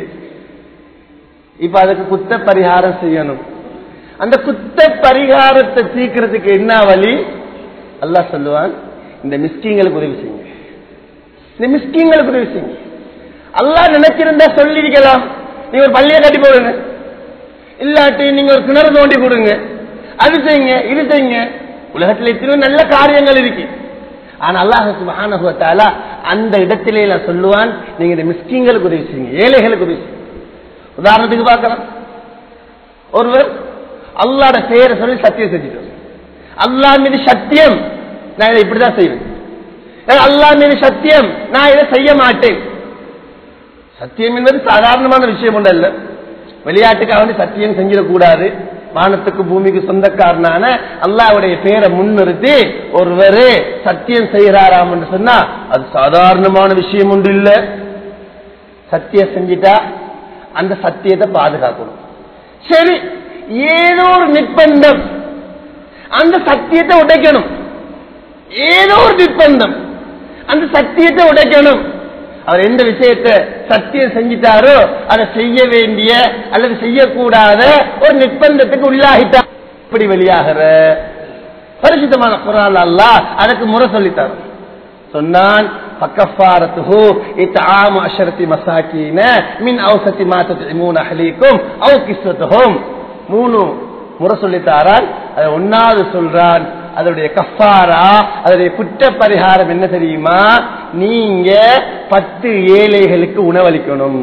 இப்ப அதுக்கு குத்த பரிகாரம் செய்யணும் அந்த குத்த பரிகாரத்தை தீக்கிறதுக்கு என்ன வழி அல்லாஹ் சொல்லுவான் இந்த மிஸ்கிங்களுக்கு உதவி செய்யுங்க இந்த மிஸ்கிங்களுக்கு உதவி செய்யுங்க அல்லாஹ் நினைச்சிருந்தா சொல்லிருக்கலாம் நீங்க ஒரு பள்ளியை கட்டி போடுங்க இல்லாட்டி நீங்க ஒரு கிணறு தோண்டி கொடுங்க அது செய்யுங்க இது செய்யுங்க உலகத்தில் எத்தனையோ நல்ல காரியங்கள் இருக்கு ஆனா அல்லாஹ் சுப்ஹானஹு வ தஆலா அந்த இடத்திலே எல்லாம் சொல்லுவான் நீங்க இந்த மிஸ்கிங்களுக்கு உதவி செய்யுங்க ஏழைகளுக்கு உதவி செய்யுங்க உதாரணத்துக்கு பார்க்கலாம் ஒருவர் அல்லாட பெயரை சொல்லி சத்தியம் செஞ்சுட்டு அல்லாஹ் மீது சத்தியம் நான் இதை இப்படிதான் செய்வேன் அல்லாஹ் மீது சத்தியம் நான் இதை செய்ய மாட்டேன் சத்தியம் என்பது சாதாரணமான விஷயம் ஒன்று அல்ல விளையாட்டுக்காக வந்து சத்தியம் செஞ்சிடக்கூடாது வானத்துக்கு பூமிக்கு சொந்தக்காரனான அல்லாவுடைய பேரை முன்னிறுத்தி ஒருவர் சத்தியம் செய்கிறாராம் என்று சொன்னா அது சாதாரணமான விஷயம் ஒன்று இல்ல சத்தியம் செஞ்சிட்டா அந்த சத்தியத்தை பாதுகாக்கணும் சரி ஏதோ ஒரு நிர்பந்தம் அந்த சத்தியத்தை உடைக்கணும் ஏதோ ஒரு நிர்பந்தம் அந்த சத்தியத்தை உடைக்கணும் அவர் எந்த விஷயத்தை சத்தியம் செஞ்சிட்டாரோ அதை செய்ய வேண்டிய அல்லது செய்யக்கூடாத ஒரு நிர்பந்தத்துக்கு உள்ளாகிட்டார் இப்படி வெளியாகிற பரிசுத்தமான குரான் அல்லாஹ் அதுக்கு முறை சொல்லித்தார் சொன்னான் فكفارته إطعام عشرة مساكين من أوسط ما تطعمون أهليكم أو كسوتهم மூணு முறை சொல்லித்தாரான் அதை ஒன்னாவது சொல்றான் அதனுடைய கஃபாரா அதனுடைய குற்ற பரிகாரம் என்ன தெரியுமா நீங்க பத்து ஏழைகளுக்கு உணவளிக்கணும்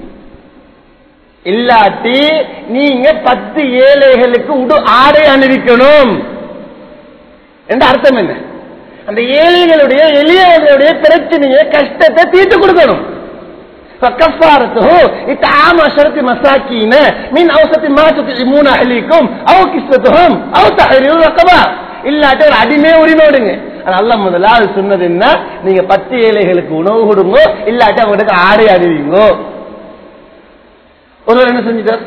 இல்லாட்டி நீங்க பத்து ஏழைகளுக்கு உடு ஆடை அணிவிக்கணும் என்ற அர்த்தம் என்ன அந்த ஏழைகளுடைய எளியவர்களுடைய பிரச்சனையை கஷ்டத்தை தீர்த்து கொடுக்கணும் فكفارته إطعام عشرة مساكين من أوسط ما تطعمون أهليكم أو كسوتهم أو تحرير رقبة இல்லாட்டி ஒரு அடிமை உரிமை விடுங்க அல்ல முதலாவது சொன்னது என்ன நீங்க பத்து ஏழைகளுக்கு உணவு கொடுங்க இல்லாட்டி அவங்களுக்கு ஆடை அணிவிங்க ஒருவர் என்ன செஞ்சிட்டார்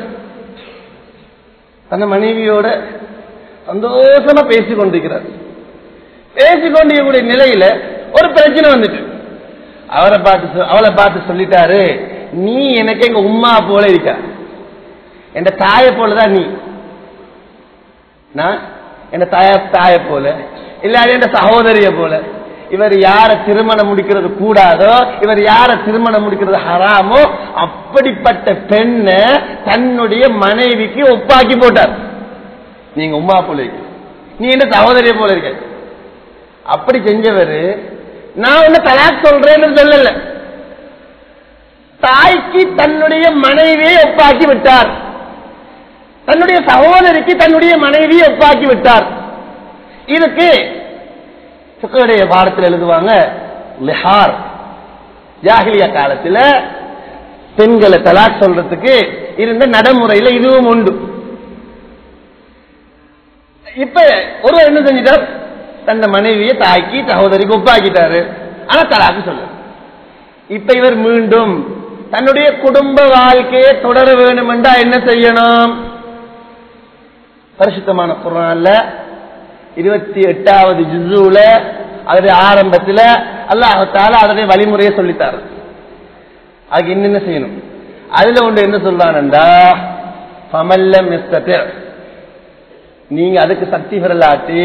தன் மனைவியோட சந்தோஷமா பேசிக் கொண்டிருக்கிறார் பேசிக்கொண்டிருக்கக்கூடிய நிலையில ஒரு பிரச்சனை வந்துட்டு அவரை பார்த்து அவளை பார்த்து சொல்லிட்டாரு நீ எனக்கு எங்க உம்மா போல இருக்க என் தாய போலதான் நீ நான் என் தாய தாய போல இல்லாட்டி என் சகோதரிய போல இவர் யார திருமணம் முடிக்கிறது கூடாதோ இவர் யார திருமணம் முடிக்கிறது ஹராமோ அப்படிப்பட்ட பெண்ணை தன்னுடைய மனைவிக்கு ஒப்பாக்கி போட்டார் நீங்க உமா போல இருக்க நீ என்ன சகோதரிய போல இருக்க அப்படி செஞ்சவர் நான் ஒண்ணு தலாக் சொல்றேன்னு சொல்லல தாய்க்கு தன்னுடைய மனைவியை ஒப்பாக்கி விட்டார் தன்னுடைய சகோதரிக்கு தன்னுடைய மனைவியை ஒப்பாக்கி விட்டார் இதுக்கு சுக்கடைய பாடத்தில் எழுதுவாங்க லிஹார் ஜாகிலியா காலத்துல பெண்களை தலாக் சொல்றதுக்கு இருந்த நடைமுறையில இதுவும் உண்டு இப்ப ஒருவர் என்ன செஞ்சிட்டார் தன்னை மனைவியை தாக்கி சகோதரிக்கு ஒப்பாக்கிட்டாரு ஆனா தலாக்கு சொல்ல இப்ப இவர் மீண்டும் தன்னுடைய குடும்ப வாழ்க்கையை தொடர வேண்டும் என்றா என்ன செய்யணும் பரிசுத்தமான குரான்ல இருபத்தி எட்டாவது ஜிசுல அதனுடைய ஆரம்பத்தில் அல்லாஹால அதனுடைய வழிமுறையை சொல்லித்தார் அதுக்கு என்னென்ன செய்யணும் அதுல ஒன்று என்ன சொல்றான்டா பமல்ல மிஸ்தத்தை நீங்க அதுக்கு சக்தி பெறலாட்டி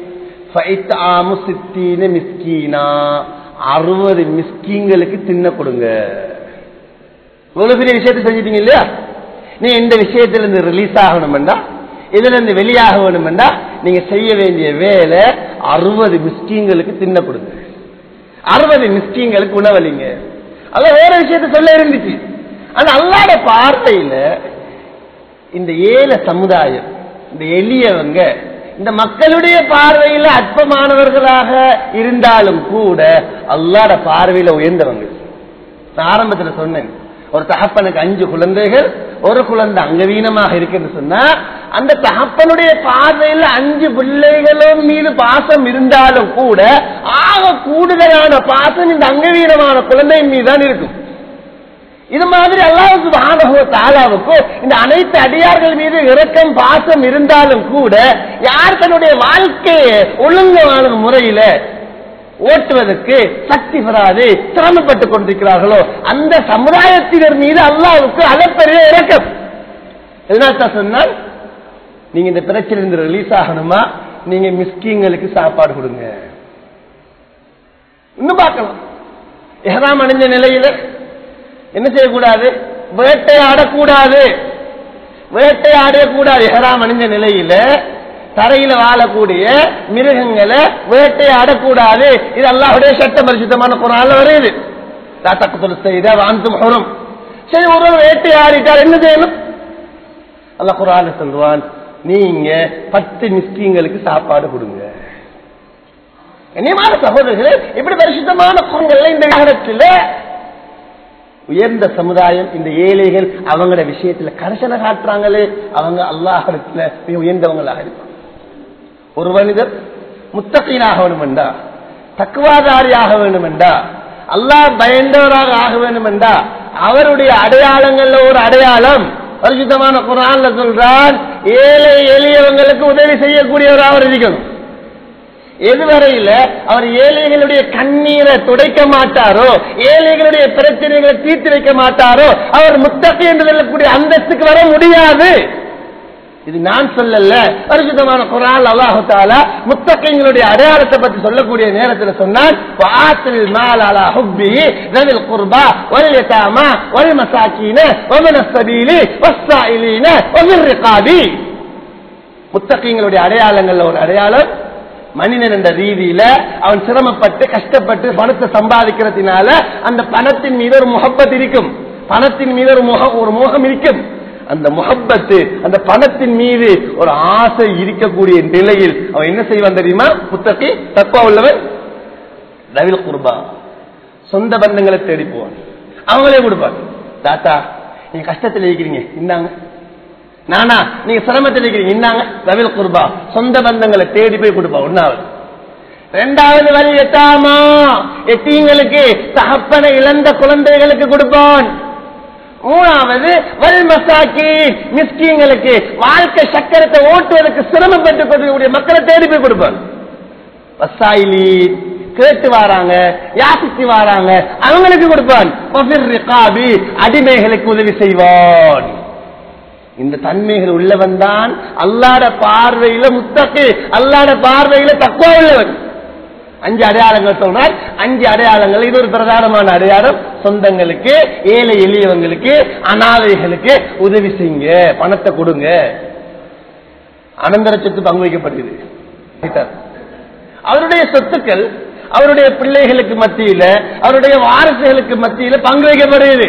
மிஸ்கீனா அறுபது மிஸ்கீங்களுக்கு தின்ன கொடுங்க இவ்வளவு பெரிய விஷயத்தை செஞ்சிட்டீங்க இல்லையா நீ இந்த விஷயத்துல இருந்து ரிலீஸ் ஆகணும்டா இதுல இருந்து வெளியாக வேணும்டா நீங்க செய்ய வேண்டிய வேலை அறுபது மிஸ்கீங்களுக்கு தின்ன கொடுங்க அறுபது மிஸ்கீங்களுக்கு உணவலிங்க அத வேற விஷயத்த சொல்ல இருந்துச்சு ஆனா அல்லாட பார்வையில இந்த ஏழை சமுதாயம் இந்த எளியவங்க இந்த மக்களுடைய பார்வையில அற்பமானவர்களாக இருந்தாலும் கூட அல்லாட பார்வையில உயர்ந்தவங்க நான் ஆரம்பத்தில் சொன்னேன் ஒரு தகப்பனுக்கு அஞ்சு குழந்தைகள் ஒரு குழந்தை அங்கவீனமாக இருக்குன்னு சொன்னா அந்த தகப்பனுடைய பார்வையில் அஞ்சு பிள்ளைகளும் மீது பாசம் இருந்தாலும் கூட ஆக கூடுதலான பாசம் இந்த அங்கவீனமான குழந்தையின் மீது தான் இருக்கும் இது மாதிரி அல்லாவுக்கு ஆனகோ தாலாவுக்கோ இந்த அனைத்து அடியார்கள் மீது இரக்கம் பாசம் இருந்தாலும் கூட யார் தன்னுடைய வாழ்க்கையை ஒழுங்கான முறையில ஓட்டுவதற்கு சக்தி பெறாது சிரமப்பட்டுக் கொண்டிருக்கிறார்களோ அந்த சமுதாயத்தினர் மீது அல்லாவுக்கு அளப்பெரிய இறக்கம் எதனால்தான் சொன்னால் நீங்க இந்த பிரச்சனை ரிலீஸ் ஆகணுமா நீங்க மிஸ்கிங்களுக்கு சாப்பாடு கொடுங்க இன்னும் பார்க்கலாம் எஹராம் அணிஞ்ச நிலையில என்ன செய்யக்கூடாது வேட்டையாடக்கூடாது வேட்டையாடக்கூடாது எஹராம் அணிஞ்ச நிலையில தரையில வாழக்கூடிய மிருகங்களை வேட்டையாடக்கூடாது இது அல்லாஹுடைய சட்ட பரிசுத்தமான குரான்ல வருது தாத்தக்கு செய்த வாந்தும் ஹுரும் சரி ஒரு வேட்டையாடிட்டார் என்ன செய்யணும் அல்ல குரான் சொல்லுவான் நீங்க பத்து மிஸ்கிங்களுக்கு சாப்பாடு கொடுங்க கண்ணியமான சகோதரர்களே இப்படி பரிசுத்தமான குரங்கள்ல இந்த நகரத்தில் உயர்ந்த சமுதாயம் இந்த ஏழைகள் அவங்களோட விஷயத்துல கரிசனை காட்டுறாங்களே அவங்க அல்லாஹிடத்துல மிக உயர்ந்தவங்களாக இருப்பாங்க ஒரு மனிதர் முத்தகையினாக வேண்டும் என்றா தக்குவாதாரியாக வேண்டும் என்றா அல்லாஹ் பயந்தவராக ஆக வேண்டும் என்றா அவருடைய அடையாளங்கள்ல ஒரு அடையாளம் பரிசுத்தமான குரான்ல சொல்றான் ஏழை எளியவங்களுக்கு உதவி செய்யக்கூடியவராக அவர் இருக்கணும் எதுவரையில அவர் ஏழைகளுடைய கண்ணீரை துடைக்க மாட்டாரோ ஏழைகளுடைய பிரச்சனைகளை தீர்த்து வைக்க மாட்டாரோ அவர் முத்தகை என்று சொல்லக்கூடிய அந்தஸ்துக்கு வர முடியாது இது நான் சொல்லல பரிசுத்தமான குரான் அல்லாஹு தாலா முத்தகைங்களுடைய அடையாளத்தை பற்றி சொல்லக்கூடிய நேரத்தில் சொன்னால் வாசல் மாலாலா ஹுப்பி ரவில் குர்பா வல் யதாமா வல் மசாக்கீன வமன சபீலி வஸ்ஸாயிலீன வமிர் ரிகாபி முத்தகைங்களுடைய அடையாளங்கள்ல ஒரு அடையாளம் மனிதன் என்ற ரீதியில அவன் சிரமப்பட்டு கஷ்டப்பட்டு பணத்தை சம்பாதிக்கிறதுனால அந்த பணத்தின் மீது ஒரு முகப்பத் இருக்கும் பணத்தின் மீது ஒரு முகம் ஒரு முகம் இருக்கும் அந்த முகப்பத்து அந்த பணத்தின் மீது ஒரு ஆசை இருக்கக்கூடிய நிலையில் அவன் என்ன செய்வான் தெரியுமா புத்தகை தப்பா உள்ளவன் ரவில் குர்பா சொந்த பந்தங்களை தேடி போவான் அவங்களே கொடுப்பான் தாத்தா நீங்க கஷ்டத்தில் இருக்கிறீங்க இந்தாங்க நானா நீங்க சிரமத்தில் இருக்கிறீங்க இன்னாங்க ரவில் குர்பா சொந்த பந்தங்களை தேடி போய் கொடுப்பா ஒன்னாவது ரெண்டாவது வழி எட்டாமா எத்தீங்களுக்கு தகப்பனை இழந்த குழந்தைகளுக்கு கொடுப்பான் மூணாவது வல் மசாக்கி மிஸ்கிங்களுக்கு வாழ்க்கை சக்கரத்தை ஓட்டுவதற்கு சிரமப்பட்டு கொடுக்கக்கூடிய மக்களை தேடி போய் கொடுப்பான் வசாயிலி கேட்டு வராங்க யாசிச்சு வராங்க அவங்களுக்கு கொடுப்பான் அடிமைகளுக்கு உதவி செய்வான் இந்த தன்மைகள் உள்ளவன் தான் அல்லாட பார்வையில முத்தக்கு அல்லாட பார்வையில தக்குவா உள்ளவன் அஞ்சு அடையாளங்கள் சொல்றார் அஞ்சு அடையாளங்கள் இது ஒரு பிரதானமான அடையாளம் சொந்தங்களுக்கு ஏழை எளியவங்களுக்கு அனாதைகளுக்கு உதவி செய்யுங்க பணத்தை கொடுங்க அனந்தர சொத்து பங்கு வைக்கப்படுகிறது அவருடைய சொத்துக்கள் அவருடைய பிள்ளைகளுக்கு மத்தியில அவருடைய வாரிசுகளுக்கு மத்தியில பங்கு வைக்கப்படுகிறது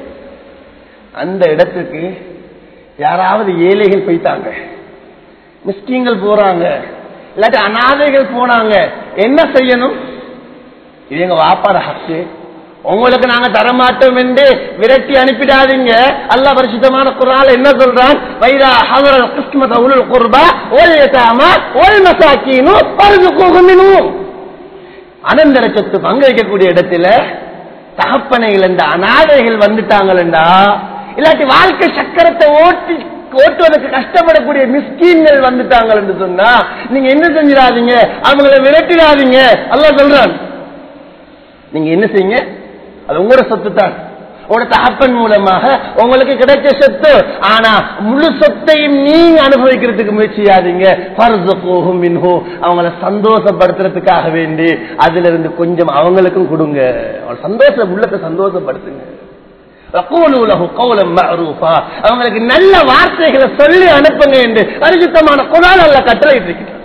அந்த இடத்துக்கு யாராவது ஏழைகள் போயிட்டாங்க மிஸ்கிங்கள் போறாங்க இல்லாட்டி அனாதைகள் போனாங்க என்ன செய்யணும் இது எங்க வாப்பாட ஹக்கு உங்களுக்கு நாங்க தரமாட்டோம் என்று விரட்டி அனுப்பிடாதீங்க அல்லாஹ் பரிசுத்தமான குரான் என்ன சொல்றான் வைரா ஹவரல் கிஸ்மத உலுல் குர்பா ஒல் யதாமா ஒல் மசாக்கீனு பர்சுகுஹும் மின்ஹு அனந்தர சொத்து பங்கு வைக்கக்கூடிய இடத்துல தகப்பனைகள் இந்த அனாதைகள் வந்துட்டாங்களா இல்லாட்டி வாழ்க்கை சக்கரத்தை ஓட்டி ஓட்டுவதற்கு கஷ்டப்படக்கூடிய மிஸ்கீன்கள் வந்துட்டாங்க என்று சொன்னா நீங்க என்ன செஞ்சிடாதீங்க அவங்கள விரட்டிடாதீங்க அல்லாஹ் சொல்றான் நீங்க என்ன செய்யுங்க அது உங்களோட சொத்து தான் உங்களோட தகப்பன் மூலமாக உங்களுக்கு கிடைச்ச சொத்து ஆனா முழு சொத்தையும் நீங்க அனுபவிக்கிறதுக்கு முயற்சி செய்யாதீங்க பர்ச போகும் மின்ஹோ அவங்கள சந்தோஷப்படுத்துறதுக்காக வேண்டி அதுல இருந்து கொஞ்சம் அவங்களுக்கும் கொடுங்க அவங்க சந்தோஷ உள்ளத்தை சந்தோஷப்படுத்துங்க وقولوا له قولا معروفا. அவங்களுக்கு நல்ல வார்த்தைகளை சொல்லி அனுப்புங்க என்று பரிசுத்தமான குரான் அல்ல கட்டளை இருக்கிறார்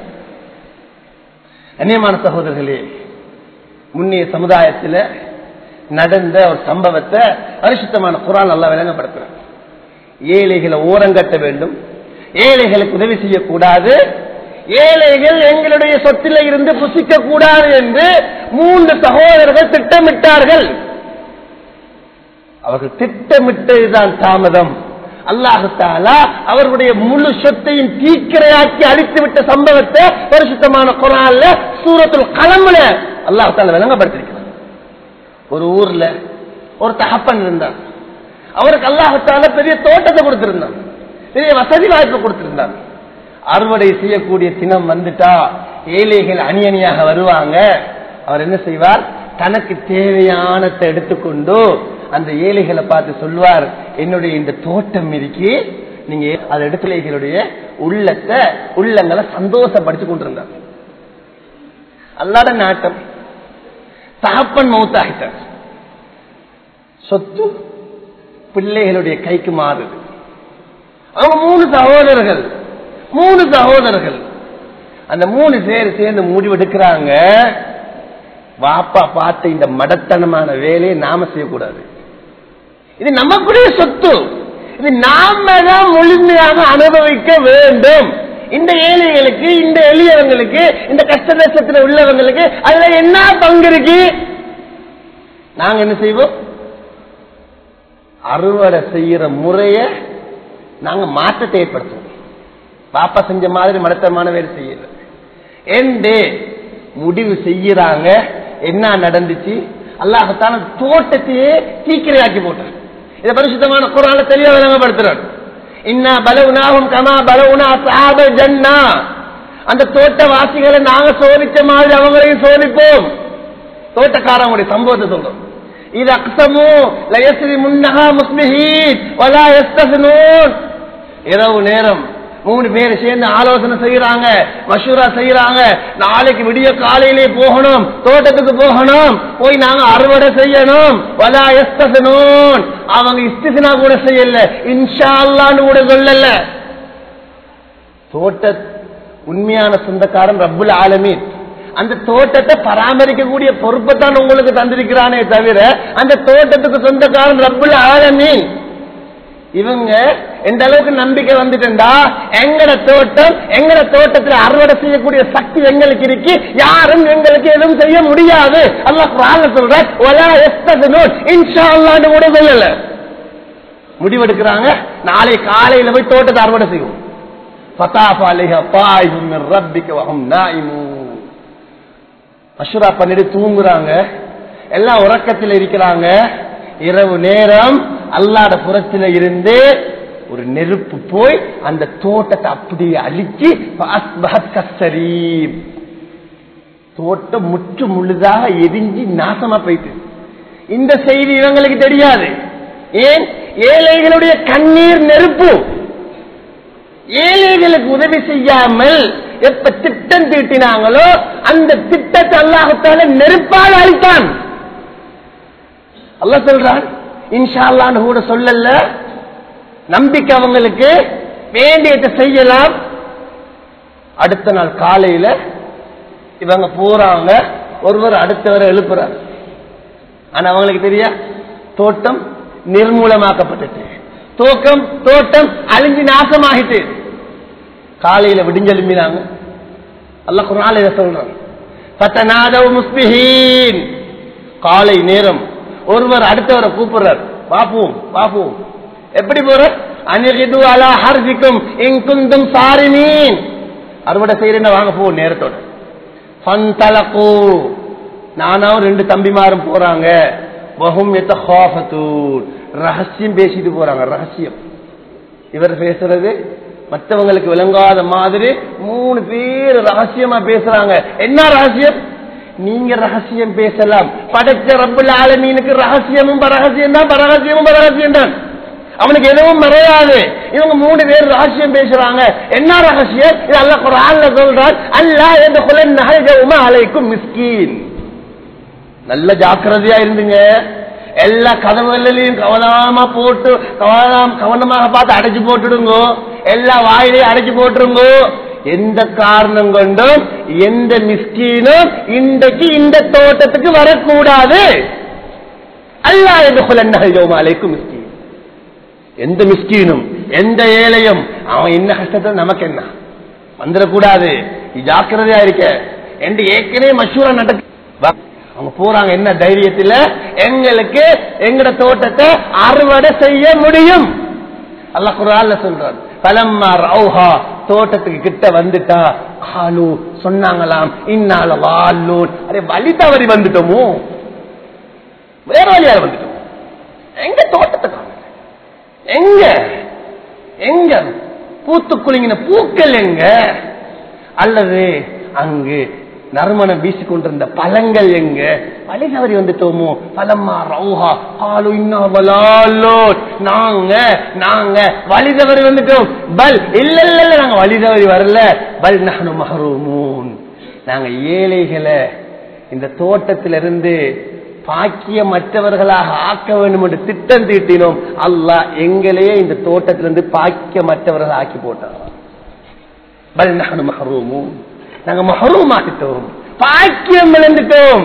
கண்ணியமான சகோதரர்களே முன்னைய சமுதாயத்தில் நடந்த ஒரு சம்பவத்தை பரிசுத்தமான குரான் நல்லா விளங்கப்படுத்துறாங்க ஏழைகளை ஓரங்கட்ட வேண்டும் ஏழைகளுக்கு உதவி செய்யக்கூடாது ஏழைகள் எங்களுடைய சொத்தில இருந்து புசிக்க கூடாது என்று மூன்று சகோதரர்கள் திட்டமிட்டார்கள் அவர்கள் திட்டமிட்டதுதான் தாமதம் அல்லாஹாலா அவர்களுடைய முழு சொத்தையும் தீக்கிரையாக்கி அழித்து விட்ட சம்பவத்தை பரிசுத்தமான குரான்ல சூரத்துல் கலம்புல அல்லாஹால விளங்கப்படுத்திருக்கிறார் ஒரு ஊர்ல ஒரு தகப்பன் இருந்தார் அவருக்கு அல்லாஹத்தால பெரிய தோட்டத்தை கொடுத்திருந்தான் பெரிய வசதி வாய்ப்பு கொடுத்திருந்தான் அறுவடை செய்யக்கூடிய தினம் வந்துட்டா ஏழைகள் அணி அணியாக வருவாங்க அவர் என்ன செய்வார் தனக்கு தேவையானத்தை எடுத்துக்கொண்டு அந்த ஏழைகளை பார்த்து சொல்வார் என்னுடைய இந்த தோட்டம் இருக்கி நீங்க அந்த இடத்துலைகளுடைய உள்ளத்தை உள்ளங்களை சந்தோஷப்படுத்தி கொண்டிருந்தார் அல்லாத நாட்டம் தகப்பன் மௌத்தாகிட்டார் சொத்து பிள்ளைகளுடைய கைக்கு மாறுது அவங்க மூணு சகோதரர்கள் மூணு சகோதரர்கள் அந்த மூணு பேர் சேர்ந்து முடிவெடுக்கிறாங்க வாப்பா பார்த்த இந்த மடத்தனமான வேலையை நாம செய்யக்கூடாது இது நமக்குடைய சொத்து இது நாம தான் முழுமையாக அனுபவிக்க வேண்டும் இந்த ஏழைகளுக்கு இந்த எளியவங்களுக்கு இந்த கஷ்ட நஷ்டத்தில் உள்ளவங்களுக்கு அதுல என்ன பங்கு இருக்கு நாங்க என்ன செய்வோம் அறுவடை செய்யற முறைய நாங்க மாற்றத்தை ஏற்படுத்துவோம் பாப்பா செஞ்ச மாதிரி மடத்தமான வேலை செய்யல என்று முடிவு செய்யறாங்க என்ன நடந்துச்சு அல்லாஹத்தான தோட்டத்தையே தீக்கிரையாக்கி போட்டார் இதை பரிசுத்தமான குரான தெளிவா விளங்கப்படுத்துறார் இன்னா பலவுனாகும் கமா பலவுனா சாப ஜன்னா அந்த தோட்டவாசிகளை நாங்க சோதிச்ச மாதிரி அவங்களையும் சோதிப்போம் தோட்டக்காரங்களுடைய சம்பவத்தை சொல்றோம் இது அக்சமு லயஸ்ரி முன்னகா முஸ்லிஹீன் வலா எஸ்தஸ்னூன் இரவு நேரம் மூணு பேர் சேர்ந்து ஆலோசனை செய்யறாங்க மஷூரா செய்யறாங்க நாளைக்கு விடிய காலையிலே போகணும் தோட்டத்துக்கு போகணும் போய் நாங்க அறுவடை செய்யணும் வலா எஸ்தசனோன் அவங்க இஸ்தினா கூட செய்யல இன்ஷா அல்லான்னு கூட சொல்லல தோட்ட உண்மையான சொந்தக்காரன் ரப்புல் ஆலமீன் அந்த தோட்டத்தை பராமரிக்கக்கூடிய பொறுப்பை தான் உங்களுக்கு தந்திருக்கிறானே தவிர அந்த தோட்டத்துக்கு சொந்தக்காரன் ரப்புல் ஆலமீன் இவங்க எந்த அளவுக்கு நம்பிக்கை வந்துட்டா எங்கட தோட்டம் எங்கட தோட்டத்தில் அறுவடை செய்யக்கூடிய சக்தி எங்களுக்கு இருக்கு யாரும் எங்களுக்கு எதுவும் செய்ய முடியாது அல்லாஹ் குரான்ல சொல்ற ஒலா எஸ்தனோட் இன்ஷா அல்லாஹ்னு கூட சொல்லல முடிவெடுக்கிறாங்க நாளை காலையில போய் தோட்டத்தை அறுவடை செய்வோம் ஃபதாஃப அலைஹா பாயிதும் மின் ரப்பிக வஹும் நாயிமூன் அஷ்ரா பண்ணிட்டு தூங்குறாங்க எல்லாம் உறக்கத்தில் இருக்கிறாங்க இரவு நேரம் அல்லாட புறத்தில் இருந்து ஒரு நெருப்பு போய் அந்த தோட்டத்தை அப்படியே அழிச்சு கசரீம் தோட்டம் முற்று முழுதாக எரிஞ்சு நாசமா போயிட்டு இந்த செய்தி இவங்களுக்கு தெரியாது ஏன் ஏழைகளுடைய கண்ணீர் நெருப்பு ஏழைகளுக்கு உதவி செய்யாமல் எப்ப திட்டம் தீட்டினாங்களோ அந்த திட்டத்தை அல்லாஹத்தால நெருப்பால் அழித்தான் அல்ல சொல்றான் இன்ஷா அல்லான்னு கூட சொல்லல நம்பிக்கை அவங்களுக்கு வேண்டியதை செய்யலாம் அடுத்த நாள் காலையில இவங்க போறாங்க ஒருவர் அடுத்தவரை எழுப்புறார் ஆனா அவங்களுக்கு தெரியா தோட்டம் நிர்மூலமாக்கப்பட்டது தோக்கம் தோட்டம் அழிஞ்சு நாசமாகிட்டு காலையில விடிஞ்செலும்பினாங்க அல்ல குரான் இதை சொல்றான் பத்தநாதவ் முஸ்பிஹீன் காலை நேரம் ஒருவர் அடுத்தவரை கூப்பிடுறார் பாப்போம் பாப்போம் எப்படி போற அனிது அலா ஹர்சிக்கும் இங்குந்தும் சாரிமீன் அறுவடை செய்யறேன்னு வாங்க போ நேரத்தோட ஃபந்தலகு நானும் ரெண்டு தம்பிமாரும் போறாங்க வஹும் யதஹாஃபதூன் ரகசியம் பேசிட்டு போறாங்க ரகசியம் இவர் பேசுறது மற்றவங்களுக்கு விளங்காத மாதிரி மூணு பேர் ரகசியமா பேசுறாங்க என்ன ரகசியம் நீங்க ரகசியம் பேசலாம் படைச்ச ரப்புல் ஆலமீனுக்கு ரகசியமும் பரகசியம் தான் பரகசியமும் பரகசியம் தான் அவனுக்கு எதுவும் மறையாது இவங்க மூணு பேர் ரகசியம் பேசுறாங்க என்ன ரகசியம் இது அல்ல குரான்ல சொல்றான் அல்லா என்ற குலன் நகை அலைக்கும் மிஸ்கீன் நல்ல ஜாக்கிரதையா இருந்துங்க எல்லா கதவுகளிலையும் கவனமா போட்டு கவனம் கவனமாக பார்த்து அடைச்சு போட்டுடுங்க எல்லா வாயிலையும் அடைச்சு போட்டுருங்க எந்த காரணம் கொண்டும் எந்த மிஸ்கீனும் இன்றைக்கு இந்த தோட்டத்துக்கு வரக்கூடாது அல்லா என்று குலன்னகையோம் அலைக்கும் மிஸ்கீன் எந்த மிஸ்கீனும் எந்த ஏழையும் அவன் என்ன கஷ்டத்தை நமக்கு என்ன வந்துடக்கூடாது நீ ஜாக்கிரதையா இருக்க என்று ஏற்கனவே மஷூரா நடக்க அவங்க போறாங்க என்ன தைரியத்துல எங்களுக்கு எங்கட தோட்டத்தை அறுவடை செய்ய முடியும் அல்ல குரான்ல சொல்றான் பலம்மா ரவுஹா தோட்டத்துக்கு கிட்ட வந்துட்டா காலு சொன்னாங்களாம் இன்னால வாலூன் அரே வழி தவறி வந்துட்டோமோ வேற வழியால வந்துட்டோம் எங்க தோட்டத்தை காணல எங்க எங்க பூத்து குலுங்கின பூக்கள் எங்க அல்லது அங்கு நறுமணம் வீசிக்கொண்டிருந்த பழங்கள் எங்க வழி தவறி வந்துட்டோமோ பலம்மா ரவுஹா காலு இன்னோ நாங்க நாங்க வழி தவறி வந்துட்டோம் பல் இல்ல இல்ல இல்ல நாங்க வழி தவறி வரல பல் நகனு மகரூமூன் நாங்க ஏழைகளை இந்த தோட்டத்திலிருந்து பாக்கியமற்றவர்களாக ஆக்க வேண்டும் என்று திட்டம் தீட்டினோம் அல்லாஹ் எங்களையே இந்த தோட்டத்திலிருந்து பாக்கியமற்றவர்கள் ஆக்கி போட்டார் பல் நகனு மகரூமூன் நாங்க மகரூமாக்கிட்டோம் பாக்கியம் இழந்துட்டோம்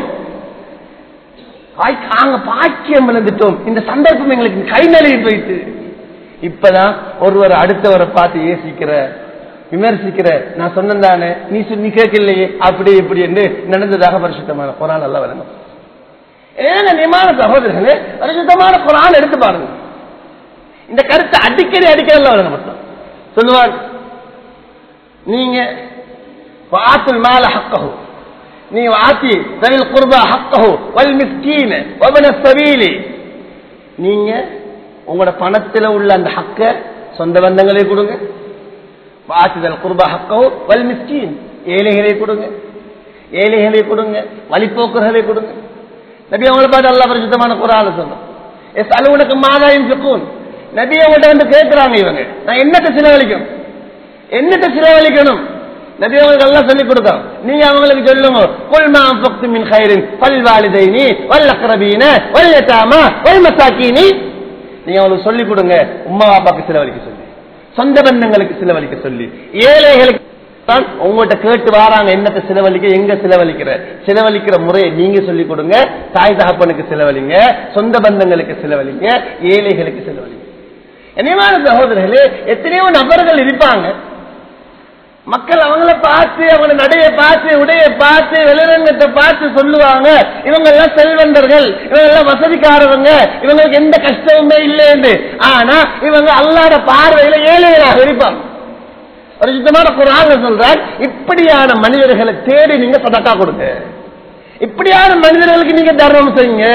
நாங்க பாக்கியம் இழந்துட்டோம் இந்த சந்தர்ப்பம் எங்களுக்கு கை நழுவி போயிட்டு இப்பதான் ஒருவர் அடுத்தவரை பார்த்து ஏசிக்கிற விமர்சிக்கிற நான் சொன்னேன் தானே நீ நீ கேட்கலையே அப்படி இப்படி என்று நடந்ததாக பரிசுத்தமான குரான் நல்லா விளங்கும் ஏங்க நியமான சகோதரர்களே பரிசுத்தமான குரான் எடுத்து பாருங்க இந்த கருத்தை அடிக்கடி அடிக்கடி விளங்கப்பட்டோம் சொல்லுவார் நீங்க وآتوا المال حقه நீ வாத்தி தனில் குர்பா ஹக்கஹு வல் மிஸ்கீன வபன சபீலி நீங்க உங்களோட பணத்துல உள்ள அந்த ஹக்க சொந்த பந்தங்களே கொடுங்க வாத்துதல் குர்பா ஹக்கஹு வல் மிஸ்கீன் ஏழைகளை கொடுங்க ஏழைகளை கொடுங்க வழிப்போக்கர்களை கொடுங்க நபி அவங்களை பார்த்து அல்லா பரிசுத்தமான குரான சொன்னோம் எஸ் அலுவனுக்கு மாதாயம் சுக்கூன் நபி அவங்கள்ட்ட வந்து கேட்கிறாங்க இவங்க நான் என்னத்தை செலவழிக்கணும் என்னத்தை செலவழிக்கணும் நபி அவங்களுக்கு எல்லாம் சொல்லிக் கொடுத்தோம் நீங்க அவங்களுக்கு சொல்லுங்க குல்மா பக்து மின் ஹைரின் பல் வாலிதைனி வல் அக்ரபீன வல் யதாமா வல் மசாக்கீனி நீங்க அவங்களுக்கு சொல்லிக் கொடுங்க உம்மா பாப்பாக்கு செலவழிக்க சொல்லி சொந்த பந்தங்களுக்கு செலவழிக்க சொல்லி ஏழைகளுக்கு தான் உங்கள்கிட்ட கேட்டு வாராங்க என்னத்தை செலவழிக்க எங்க செலவழிக்கிற செலவழிக்கிற முறையை நீங்க சொல்லிக் கொடுங்க தாய் தகப்பனுக்கு செலவழிங்க சொந்த பந்தங்களுக்கு செலவழிங்க ஏழைகளுக்கு செலவழிங்க என்னமான சகோதரர்களே எத்தனையோ நபர்கள் இருப்பாங்க மக்கள் அவங்கள பார்த்து அவங்க நடைய பார்த்து உடைய பார்த்து வெளிரங்கத்தை பார்த்து சொல்லுவாங்க இவங்க எல்லாம் செல்வந்தர்கள் இவங்க எல்லாம் வசதிக்காரவங்க இவங்களுக்கு எந்த கஷ்டமுமே இல்லைன்னு ஆனா இவங்க அல்லாத பார்வையில ஏழைகளாக இருப்பாங்க ஒரு சுத்தமான குரான் சொல்றார் இப்படியான மனிதர்களை தேடி நீங்க சதக்கா கொடுங்க இப்படியான மனிதர்களுக்கு நீங்க தர்மம் செய்யுங்க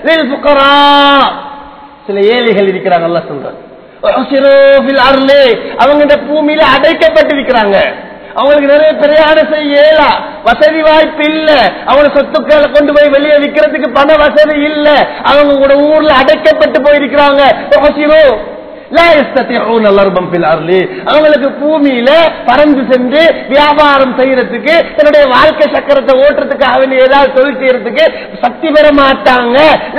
சில ஏழைகள் இருக்கிறாங்க எல்லாம் சொல்றாங்க அவங்க இந்த பூமியில அடைக்கப்பட்டிருக்கிறாங்க அவங்களுக்கு நிறைய பிரயாணம் செய்ய இயலா வசதி வாய்ப்பு இல்ல அவங்க சொத்துக்களை கொண்டு போய் வெளியே விற்கிறதுக்கு பண வசதி இல்ல அவங்க கூட ஊர்ல அடைக்கப்பட்டு போயிருக்கிறாங்க அவங்களுக்கு பூமியில பறந்து சென்று வியாபாரம் செய்யறதுக்கு தன்னுடைய வாழ்க்கை சக்கரத்தை ஓட்டுறதுக்காக வேண்டிய ஏதாவது தொழில் செய்யறதுக்கு சக்தி பெற மாட்டாங்க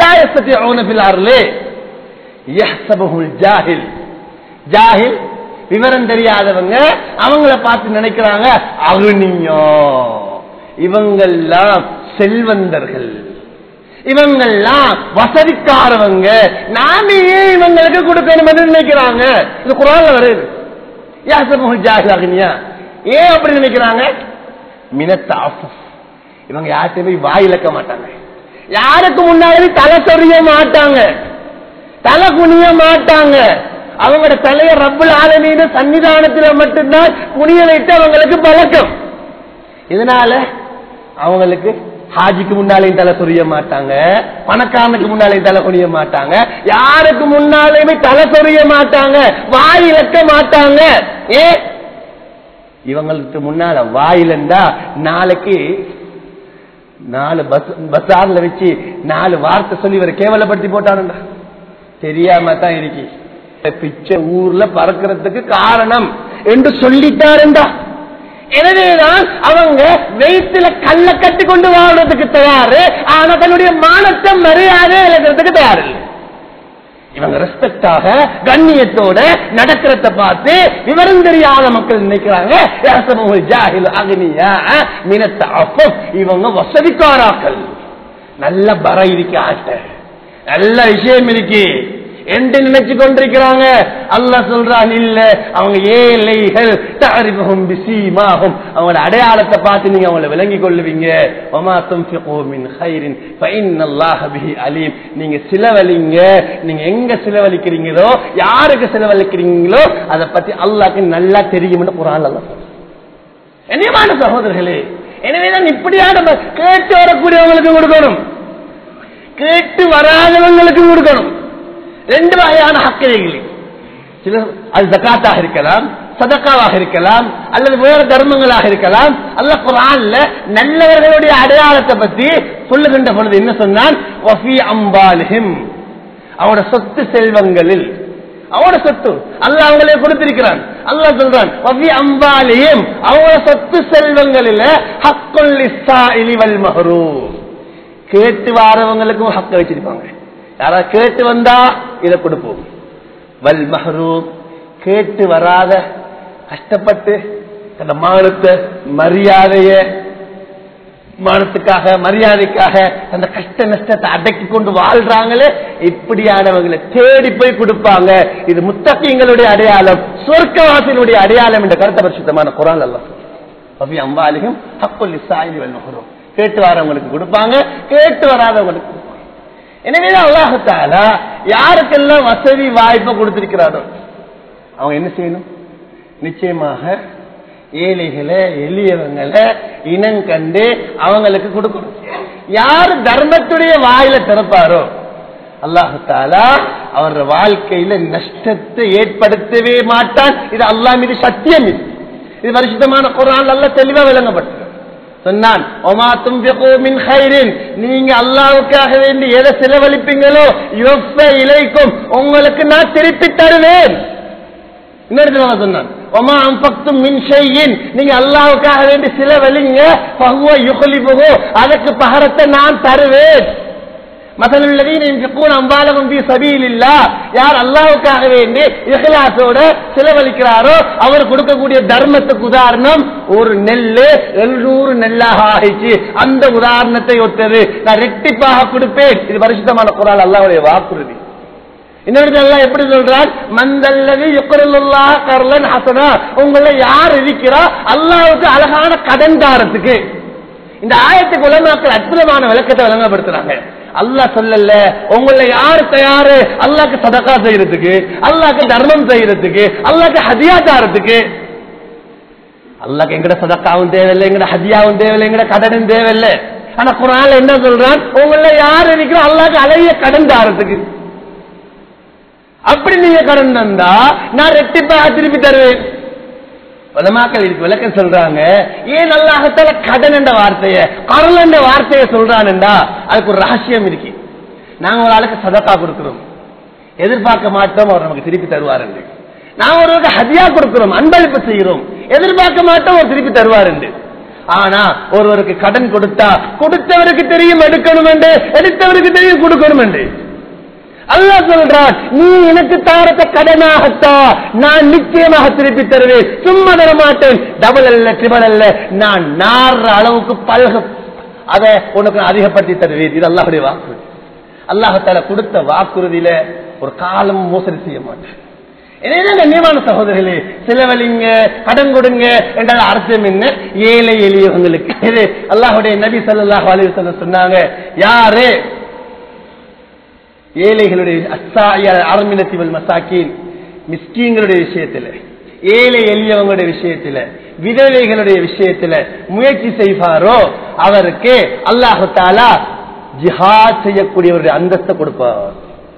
ஜாஹில் ஜாஹில் விவரம் தெரியாதவங்க அவங்கள பார்த்து நினைக்கிறாங்க அருணியோ இவங்கெல்லாம் செல்வந்தர்கள் இவங்கெல்லாம் வசதிக்காரவங்க நாமே ஏன் இவங்களுக்கு கொடுக்கணும் நினைக்கிறாங்க இது குரான்ல வருது யாசபுல் ஜாஹில் அக்னியா ஏன் அப்படி நினைக்கிறாங்க மினத்த இவங்க யார்கிட்ட போய் வாய் இழக்க மாட்டாங்க யாருக்கு முன்னாடி தலை சொரிய மாட்டாங்க தலை குனிய மாட்டாங்க அவங்களோட தலைய ரப்புல் ஆலமீன சன்னிதானத்துல மட்டும்தான் குனிய வைத்து அவங்களுக்கு பழக்கம் இதனால அவங்களுக்கு ஹாஜிக்கு முன்னாலேயும் தலை சொரிய மாட்டாங்க பணக்காரனுக்கு முன்னாலேயும் தலை குனிய மாட்டாங்க யாருக்கு முன்னாலேயுமே தலை சொரிய மாட்டாங்க வாய் இழக்க மாட்டாங்க ஏ இவங்களுக்கு முன்னால வாயிலண்டா நாளைக்கு நாலு பஸ் பஸ்ஸார்ல வச்சு நாலு வார்த்தை சொல்லி இவரை கேவலப்படுத்தி போட்டானுண்டா தெரியாம தான் இருக்கு பிச்சை ஊர்ல பறக்கிறதுக்கு காரணம் என்று சொல்லிட்டாருண்டா எனவேதான் அவங்க வயிற்றுல கல்ல கட்டி கொண்டு வாழ்றதுக்கு தயாரு ஆனா தன்னுடைய மானத்தை மரியாதை இழக்கிறதுக்கு தயார் இல்லை இவங்க ரெஸ்பெக்டாக கண்ணியத்தோட நடக்கிறத பார்த்து விவரம் தெரியாத மக்கள் நினைக்கிறாங்க யஹ்சபுல் ஜாஹில் அக்னியா மினத் அஃபஃப். இவங்க வசதிக்காராக்கள் நல்ல பர இருக்கு ஆட்ட நல்ல விஷயம் இருக்கு என்று நினைச்சு கொண்டிருக்கிறாங்க அல்லாஹ் சொல்றான் இல்ல அவங்க ஏழைகள் தாரிபகும் பிசீமாகும் அவங்களோட அடையாளத்தை பார்த்து நீங்க அவங்கள விளங்கி கொள்ளுவீங்க வமா துன்ஃபிகு மின் ஹைரின் ஃபஇன்னல்லாஹ பிஹி அலீம் நீங்க சிலவழிங்க நீங்க எங்க சிலவழிக்கிறீங்களோ யாருக்கு சிலவழிக்கிறீங்களோ அதை பத்தி அல்லாஹ்க்கு நல்லா தெரியும்னு குர்ஆன்ல அல்லாஹ் சொல்றான் என்னமான சகோதரர்களே எனவேதான் இப்படியான ம- கேட்டு வரக்கூடியவங்களுக்கு கொடுக்கணும் கேட்டு வராதவங்களுக்கு கொடுக்கணும் ரெண்டு வகையான ஹக்கைகள் சில அது ஜக்காத்தாக இருக்கலாம் சதக்காவாக இருக்கலாம் அல்லது வேறு தர்மங்களாக இருக்கலாம் அல்ல குரான்ல நல்லவர்களுடைய அடையாளத்தை பத்தி சொல்லுகின்ற பொழுது என்ன சொன்னான் வஃபி அம்பாலிஹிம் அவனோட சொத்து செல்வங்களில் அவனோட சொத்து அல்லாஹ் அவங்களே கொடுத்திருக்கிறான் அல்லாஹ் சொல்றான் வஃபி அம்பாலிஹிம் அவங்களோட சொத்து செல்வங்களில் ஹக்குல் லிஸ்ஸாயிலி வல் மஹ்ரூம் கேட்டு வாரவங்களுக்கும் ஹக்க வச்சிருப்பாங்க யாராவது கேட்டு வந்தா இதை கொடுப்போம் வல் மஹரூம் கேட்டு வராத கஷ்டப்பட்டு தன் மானத்தை மரியாதைய மானத்துக்காக மரியாதைக்காக அந்த கஷ்ட நஷ்டத்தை அடக்கி கொண்டு வாழ்றாங்களே இப்படியானவங்களை தேடி போய் கொடுப்பாங்க இது முத்தகிங்களுடைய அடையாளம் சொர்க்கவாசியினுடைய அடையாளம் என்ற கருத்த பரிசுத்தமான குரான் அல்ல அபி அம்பாலிகம் ஹக்குல் இசாயிலி வல் மஹரூம் கேட்டு வரவங்களுக்கு கொடுப்பாங்க கேட்டு வராதவங்களுக்கு கொடுப்பாங்க எனவேதான் அல்லாஹால யாருக்கெல்லாம் வசதி வாய்ப்பை கொடுத்திருக்கிறாரோ அவங்க என்ன செய்யணும் நிச்சயமாக ஏழைகளை எளியவங்களை இனம் கண்டு அவங்களுக்கு கொடுக்கணும் யாரு தர்மத்துடைய வாயில திறப்பாரோ அல்லாஹாலா அவர் வாழ்க்கையில நஷ்டத்தை ஏற்படுத்தவே மாட்டான் இது அல்லாஹ் மீது சத்தியம் இது இது பரிசுத்தமான குரான் நல்ல தெளிவா விளங்கப்பட்டது சொன்னான் ஒமா தும்பிகோ மின் ஹைரின் நீங்க அல்லாவுக்காக வேண்டி எதை செலவழிப்பீங்களோ யுவஃப இலைக்கும் உங்களுக்கு நான் திருப்பி தருவேன் இன்னொரு தடவை சொன்னான் ஒமா அம்பக்தும் மின் ஷையின் நீங்க அல்லாவுக்காக வேண்டி செலவழிங்க பகுவ யுகலிபுகோ அதற்கு பகரத்தை நான் தருவேன் مثل الذين ينفقون اموالهم في سبيل الله யார் அல்லாஹ்வுக்காக வேண்டி இஹ்லாஸோட செலவழிக்கிறாரோ அவர் கொடுக்கக்கூடிய தர்மத்துக்கு உதாரணம் ஒரு நெல்லு 700 நெல்லாக ஆயிடுச்சு அந்த உதாரணத்தை ஒத்தது நான் ரெட்டிப்பாக கொடுப்பேன் இது பரிசுத்தமான குரான் அல்லாஹ்வுடைய வாக்குறுதி இன்னொரு அல்லாஹ் எப்படி சொல்றான் மந்தல்லது யுக்ரலுல்லாஹ் கர்லன் ஹசனா உங்களை யார் இருக்கிறா அல்லாஹ்வுக்கு அழகான கடன் தாரத்துக்கு இந்த ஆயத்துக்கு உலமாக்கள் அற்புதமான விளக்கத்தை வழங்கப்படுத்துறாங்க அல்லாஹ் சொல்லல உங்களை யாரு தயாரு அல்லாஹ்க்கு சதகா செய்யறதுக்கு அல்லாஹ்க்கு தர்மம் செய்யறதுக்கு அல்லாஹ்க்கு ஹதியா தாரத்துக்கு அல்லாஹ்க்கு எங்கட சதக்காவும் தேவையில்லை எங்கட ஹதியாவும் தேவையில்லை எங்கட கடனும் தேவையில்லை ஆனா குரான்ல என்ன சொல்றான் உங்களை யார் இருக்கிறோம் அல்லாஹ்க்கு அழகிய கடன் தாரத்துக்கு அப்படி நீங்க கடன் தந்தா நான் ரெட்டிப்பாக திருப்பி தருவேன் உலமாக்கள் இதுக்கு விளக்கம் சொல்றாங்க ஏன் அல்லாஹத்தால கடன் என்ற வார்த்தைய கரல் என்ற வார்த்தையை சொல்றான்டா அதுக்கு ஒரு ரகசியம் இருக்கு நாங்க ஒரு ஆளுக்கு சதக்கா கொடுக்கிறோம் எதிர்பார்க்க மாட்டோம் அவர் நமக்கு திருப்பி தருவார் என்று நாங்க ஒருவருக்கு ஹதியா கொடுக்கிறோம் அன்பளிப்பு செய்கிறோம் எதிர்பார்க்க மாட்டோம் அவர் திருப்பி தருவார் என்று ஆனா ஒருவருக்கு கடன் கொடுத்தா கொடுத்தவருக்கு தெரியும் எடுக்கணும் என்று எடுத்தவருக்கு தெரியும் கொடுக்கணும் என்று அல்லாஹ் சொல்றான் நீ எனக்கு தாரத்தை கடனாகத்தா நான் நிச்சயமாக திருப்பி தருவேன் சும்மா தர மாட்டேன் டபுள் அல்ல ட்ரிபிள் அல்ல நான் நாடுற அளவுக்கு பழக அதை உனக்கு அதிகப்படுத்தி தருவேன் இது அல்லாஹுடைய வாக்குறுதி அல்லாஹால கொடுத்த வாக்குறுதியில ஒரு காலம் மோசடி செய்ய மாட்டேன் எனவே கண்ணியமான சகோதரர்களே செலவழிங்க கடன் கொடுங்க என்றால் அர்த்தம் என்ன ஏழை எளியவங்களுக்கு இது அல்லாஹுடைய நபி ஸல்லல்லாஹு அலைஹி வஸல்லம் சொன்னாங்க யாரு ஏழைகளுடைய அஸ்ஸாய அரமினத்திவல் மசாக்கீன் மிஸ்கீன்களுடைய விஷயத்துல ஏழை எளியவங்களுடைய விஷயத்துல விதவைகளுடைய விஷயத்துல முயற்சி செய்வாரோ அவருக்கு அல்லாஹு தாலா ஜிஹாத் செய்யக்கூடியவருடைய அந்தஸ்தை கொடுப்பார்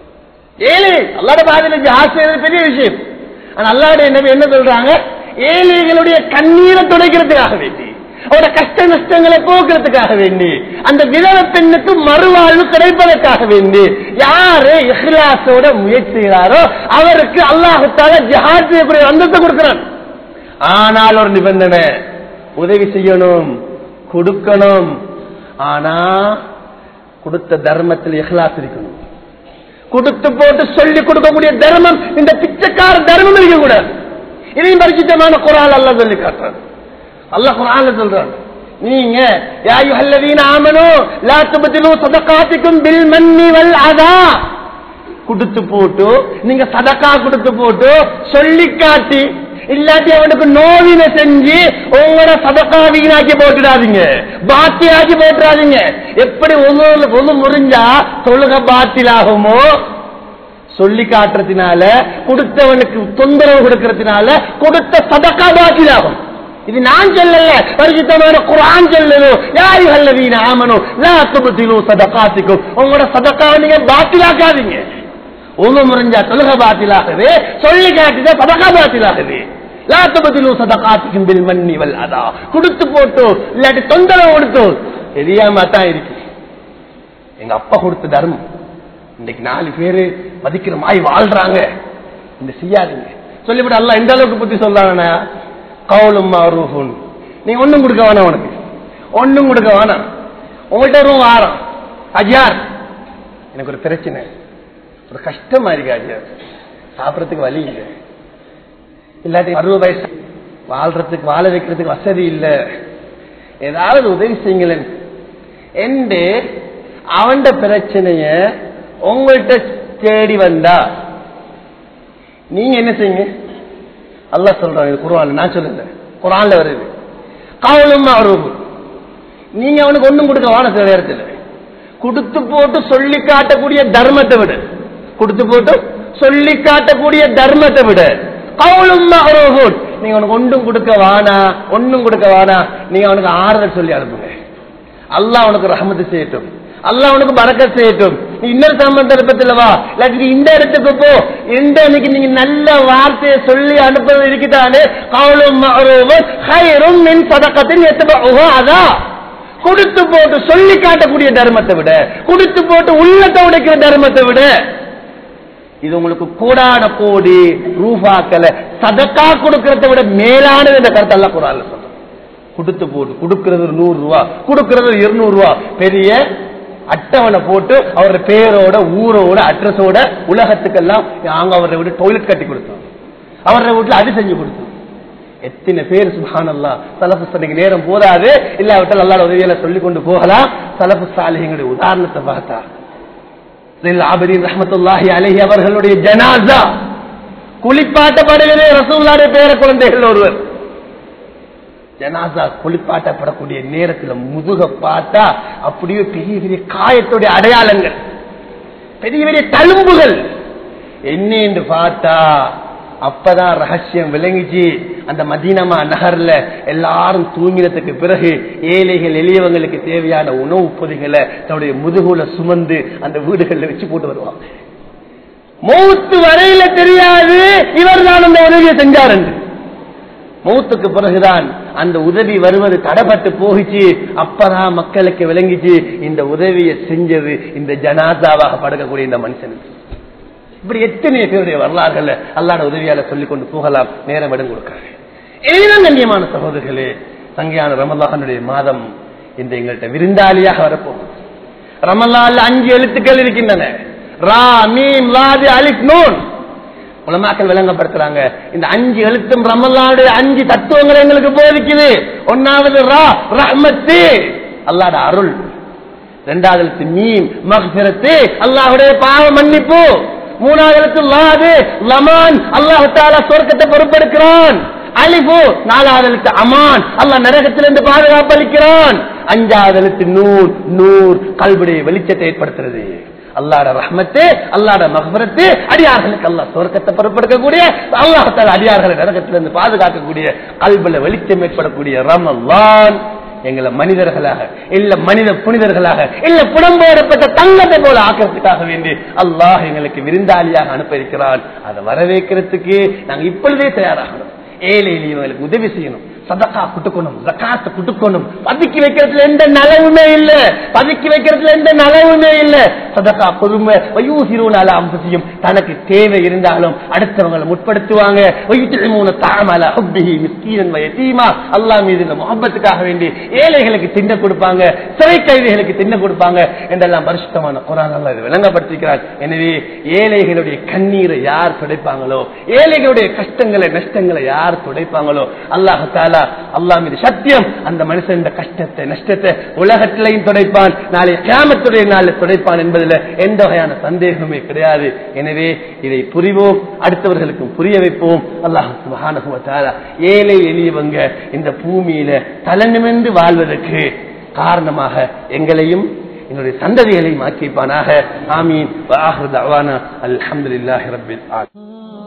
ஏழை அல்லாட பாதையில ஜிஹாத் செய்யறது பெரிய விஷயம் ஆனா அல்லாடைய நபி என்ன சொல்றாங்க ஏழைகளுடைய கண்ணீரை துடைக்கிறதுக்காக வேண்டி அவரோட கஷ்ட நஷ்டங்களை போக்குறதுக்காக வேண்டி அந்த விதவ பெண்ணுக்கு மறுவாழ்வு கிடைப்பதற்காக வேண்டி யாரு இஹ்லாசோட முயற்சி செய்கிறாரோ அவருக்கு அல்லாஹுத்தால ஜிஹாத் செய்யக்கூடிய அந்தத்தை கொடுக்கிறான் ஆனால் ஒரு நிபந்தனை உதவி செய்யணும் கொடுக்கணும் ஆனா கொடுத்த தர்மத்தில் இஹ்லாஸ் இருக்கணும் கொடுத்து போட்டு சொல்லி கொடுக்கக்கூடிய தர்மம் இந்த பிச்சைக்கார தர்மம் இருக்கக்கூடாது இதையும் பரிசுத்தமான குரால் அல்ல சொல்லி காட்டுறான் அல்லாஹ் குரான்ல சொல்றான் நீங்க யா அய்யுஹல்லதீன ஆமனூ லா துப்திலு ஸதகாத்திக்கும் பில் மன்னி வல் அதா கொடுத்து போட்டு நீங்க சதக்கா கொடுத்து போட்டு சொல்லி காட்டி இல்லாட்டி அவனுக்கு நோவின செஞ்சு உங்களோட சதக்கா வீணாக்கி போட்டுடாதீங்க பாத்தியாக்கி போட்டுடாதீங்க எப்படி ஒவ்வொரு ஒன்று முறிஞ்சா தொழுக பாத்திலாகுமோ சொல்லி காட்டுறதுனால கொடுத்தவனுக்கு தொந்தரவு கொடுக்கறதுனால கொடுத்த சதக்கா பாத்திலாகும் இது நான் சொல்லல பரிசுத்தமான குரான் சொல்லலோ யாரு அல்லவீன ஆமனோ லா துபத்திலோ சதகாத்திக்கும் உங்களோட சதக்காவை நீங்க பாத்திலாக்காதீங்க ஒண்ணு முறிஞ்சா தொழுக பாத்திலாகுது சொல்லி காட்டிதான் சதக்கா பாத்திலாகுது லா துபத்திலோ சதகாத்திக்கும் பில் மன்னி வல் அதா கொடுத்து போட்டு இல்லாட்டி தொந்தரவு கொடுத்து தெரியாம தான் இருக்கு எங்க அப்பா கொடுத்த தர்மம் இன்னைக்கு நாலு பேரு மதிக்கிற மாதிரி வாழ்றாங்க இந்த செய்யாதீங்க சொல்லிவிட்டு அல்ல எந்த அளவுக்கு புத்தி சொல்றாங்க கவுலும் மாரூஃபுன் நீ ஒண்ணும் கொடுக்க வேணாம் உனக்கு ஒண்ணும் கொடுக்க வேணாம் உங்கள்கிட்ட ஒரு வாரம் அஜார் எனக்கு ஒரு பிரச்சனை ஒரு கஷ்டமா இருக்கு அஜார் சாப்பிடறதுக்கு வழி இல்லை இல்லாட்டி அறுபது வயசு வாழ்றதுக்கு வாழ வைக்கிறதுக்கு வசதி இல்லை ஏதாவது உதவி செய்யுங்களேன் என்று அவன் பிரச்சனைய உங்கள்கிட்ட தேடி வந்தா நீங்க என்ன செய்யுங்க அல்லாஹ் சொல்றாங்க குரான் நான் சொல்லல குரான்ல வருது காவலும் அவரும் நீங்க அவனுக்கு ஒண்ணும் கொடுக்க வான சில நேரத்தில் கொடுத்து போட்டு சொல்லி காட்டக்கூடிய தர்மத்தை விட கொடுத்து போட்டு சொல்லி காட்டக்கூடிய தர்மத்தை விட கவுளும் மகரோகூன் நீங்க அவனுக்கு ஒன்றும் கொடுக்க வானா ஒன்னும் கொடுக்க வானா நீங்க அவனுக்கு ஆறுதல் சொல்லி அனுப்புங்க அல்லாஹ் அவனுக்கு ரஹமத்து செய்யட்டும் அல்லாஹ் உனக்கு பறக்க செய்யட்டும் நீ இன்னொரு சம்பந்தத்தில் வா இல்லாட்டி இந்த இடத்துக்கு போ எந்த அன்னைக்கு நீங்க நல்ல வார்த்தையை சொல்லி அனுப்புறது இருக்குதானே கவுளும் மகரோவும் ஹைரும் மின் சதக்கத்தின் எத்தபா அதான் கொடுத்து போட்டு சொல்லி காட்டக்கூடிய தர்மத்தை விட கொடுத்து போட்டு உள்ளத்தை உடைக்கிற தர்மத்தை விட இது உங்களுக்கு கூடான கோடி ரூபாக்களை சதக்கா கொடுக்கறத விட மேலானது இந்த கருத்து எல்லாம் குரான்ல சொல்றோம் கொடுத்து போட்டு கொடுக்கிறது ஒரு நூறு ரூபா கொடுக்கிறது ஒரு இருநூறு ரூபா பெரிய அட்டவணை போட்டு அவரோட பேரோட ஊரோட அட்ரஸோட உலகத்துக்கெல்லாம் நாங்க அவரை விட்டு டொய்லெட் கட்டி கொடுத்தோம் அவரோட வீட்டுல அது செஞ்சு கொடுத்தோம் எத்தனை பேர் சுபானல்லா சலப்பு சனைக்கு நேரம் போதாது இல்லாவிட்டால் அல்லாட உதவியில சொல்லி கொண்டு போகலாம் சலப்பு சாலிகளுடைய உதாரணத்தை பார்த்தா ஆபரின் ரஹமத்துல்லாஹி அலஹி அவர்களுடைய ஜனாசா குளிப்பாட்டப்படுகிறே ரசூல்லாடைய பேர குழந்தைகள் ஒருவர் ஜனாசா குளிப்பாட்டப்படக்கூடிய நேரத்தில் முதுக பார்த்தா அப்படியே பெரிய பெரிய காயத்துடைய அடையாளங்கள் பெரிய பெரிய தழும்புகள் என்ன என்று பார்த்தா அப்பதான் ரகசியம் விளங்கிச்சு அந்த மதீனமா நகர்ல எல்லாரும் தூங்கினதுக்கு பிறகு ஏழைகள் எளியவங்களுக்கு தேவையான உணவு பொதிகளை தன்னுடைய முதுகுல சுமந்து அந்த வீடுகள்ல வச்சு போட்டு வருவாங்க மௌத்து வரையில தெரியாது இவர் தான் அந்த உதவியை செஞ்சார் என்று மௌத்துக்கு பிறகுதான் அந்த உதவி வருவது தடப்பட்டு போகிச்சு அப்பதான் மக்களுக்கு விளங்கிச்சு இந்த உதவியை செஞ்சது இந்த ஜனாதாவாக படுக்கக்கூடிய இந்த மனுஷனுக்கு இப்படி எத்தனை பேருடைய வரலாறுகள் அல்லாட உதவியால சொல்லிக் கொண்டு போகலாம் நேரம் இடம் கொடுக்கிறாங்க ஏதும் கண்ணியமான சகோதரர்களே சங்கியான ரமலானுடைய மாதம் இந்த எங்கள்கிட்ட விருந்தாளியாக வரப்போகுது ரமலான்ல அஞ்சு எழுத்துக்கள் இருக்கின்றன ரா மீம் லாதி அலிப் நூன் உலமாக்கள் விளங்கப்படுத்துறாங்க இந்த அஞ்சு எழுத்தும் ரமலானுடைய அஞ்சு தத்துவங்கள் எங்களுக்கு போதிக்குது ஒன்னாவது ரா ரஹ்மத்து அல்லாட அருள் இரண்டாவது எழுத்து மீம் மகபிரத்து அல்லாஹுடைய பாவ மன்னிப்பு மூணாவது எழுத்து லாது லமான் அல்லாஹு தாலா சொர்க்கத்தை பொறுப்பெடுக்கிறான் அலிபு நாலாவது எழுத்து அமான் அல்லாஹ் நரகத்திலிருந்து பாதுகாப்பு அளிக்கிறான் அஞ்சாவது எழுத்து நூர் நூர் கல்விடைய வெளிச்சத்தை ஏற்படுத்துறது அல்லாட ரஹ்மத்து அல்லாட மகபரத்து அடியார்களுக்கு அல்லாஹ் சொர்க்கத்தை பொறுப்பெடுக்கக்கூடிய அல்லாஹால அடியார்களை நரகத்திலிருந்து பாதுகாக்கக்கூடிய கல்வில வெளிச்சம் ஏற்படக்கூடிய ரமல்லான் எங்களை மனிதர்களாக இல்ல மனித புனிதர்களாக இல்ல புடம்போடப்பட்ட தங்கத்தை போல ஆக்கிறதுக்காக வேண்டி அல்லாஹ் எங்களுக்கு விருந்தாளியாக அனுப்ப இருக்கிறான் அதை வரவேற்கிறதுக்கு நாங்க இப்பொழுதே தயாராகணும் ஏழை எளியவங்களுக்கு உதவி செய்யணும் சதக்கா குட்டுக்கணும் ஜக்காத்த குட்டுக்கணும் பதுக்கி வைக்கிறதுல எந்த நலவுமே இல்ல பதுக்கி வைக்கிறதுல எந்த நலவுமே இல்ல சதக்கா பொறுமை வயூசிரோனால அம்பசியும் தனக்கு தேவை இருந்தாலும் அடுத்தவங்களை முற்படுத்துவாங்க வயிற்றுமூன தாமல ஹுப்பிஹி மிஸ்கீனன் வயதீமா அல்லாஹ் மீது இந்த முகப்பத்துக்காக வேண்டி ஏழைகளுக்கு தின்ன கொடுப்பாங்க சிறை கைதிகளுக்கு தின்ன கொடுப்பாங்க என்றெல்லாம் பரிசுத்தமான குரான் அல்லாஹ் இது விளங்கப்படுத்திக்கிறார் எனவே ஏழைகளுடைய கண்ணீரை யார் துடைப்பாங்களோ ஏழைகளுடைய கஷ்டங்களை நஷ்டங்களை யார் துடைப்பாங்களோ அல்லாஹால அல்லாஹ் மீது சத்தியம் அந்த மனுஷன் இந்த கஷ்டத்தை நஷ்டத்தை உலகத்திலையும் துடைப்பான் நாளை கிராமத்துடைய நாளில் துடைப்பான் என்பதில் எந்த வகையான சந்தேகமே கிடையாது எனவே இதை புரிவோம் அடுத்தவர்களுக்கும் புரிய வைப்போம் அல்லாஹ் சுப்ஹானஹு வ தஆலா ஏழை எளியவங்க இந்த பூமியில தலைநிமிர்ந்து வாழ்வதற்கு காரணமாக எங்களையும் என்னுடைய சந்ததிகளையும் ஆக்கிப்பானாக ஆமீன் வாஹு தவானா அல்ஹம்துலில்லாஹி ரப்பில் ஆலமீன்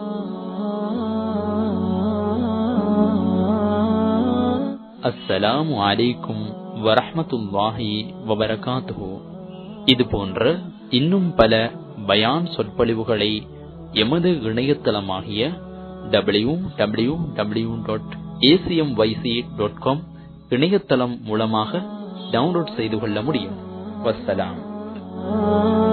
அஸ்ஸலாமு அலைக்கும் வரஹ்மத்துல்லாஹி வபரகாத்துஹு இது போன்ற இன்னும் பல பயான் சொற்பொழிவுகளை எமது இணையதளமாகிய W W W dot ACM YC dot com இணையதளம் மூலமாக டவுன்லோட் செய்து கொள்ள முடியும் வஸ்ஸலாம்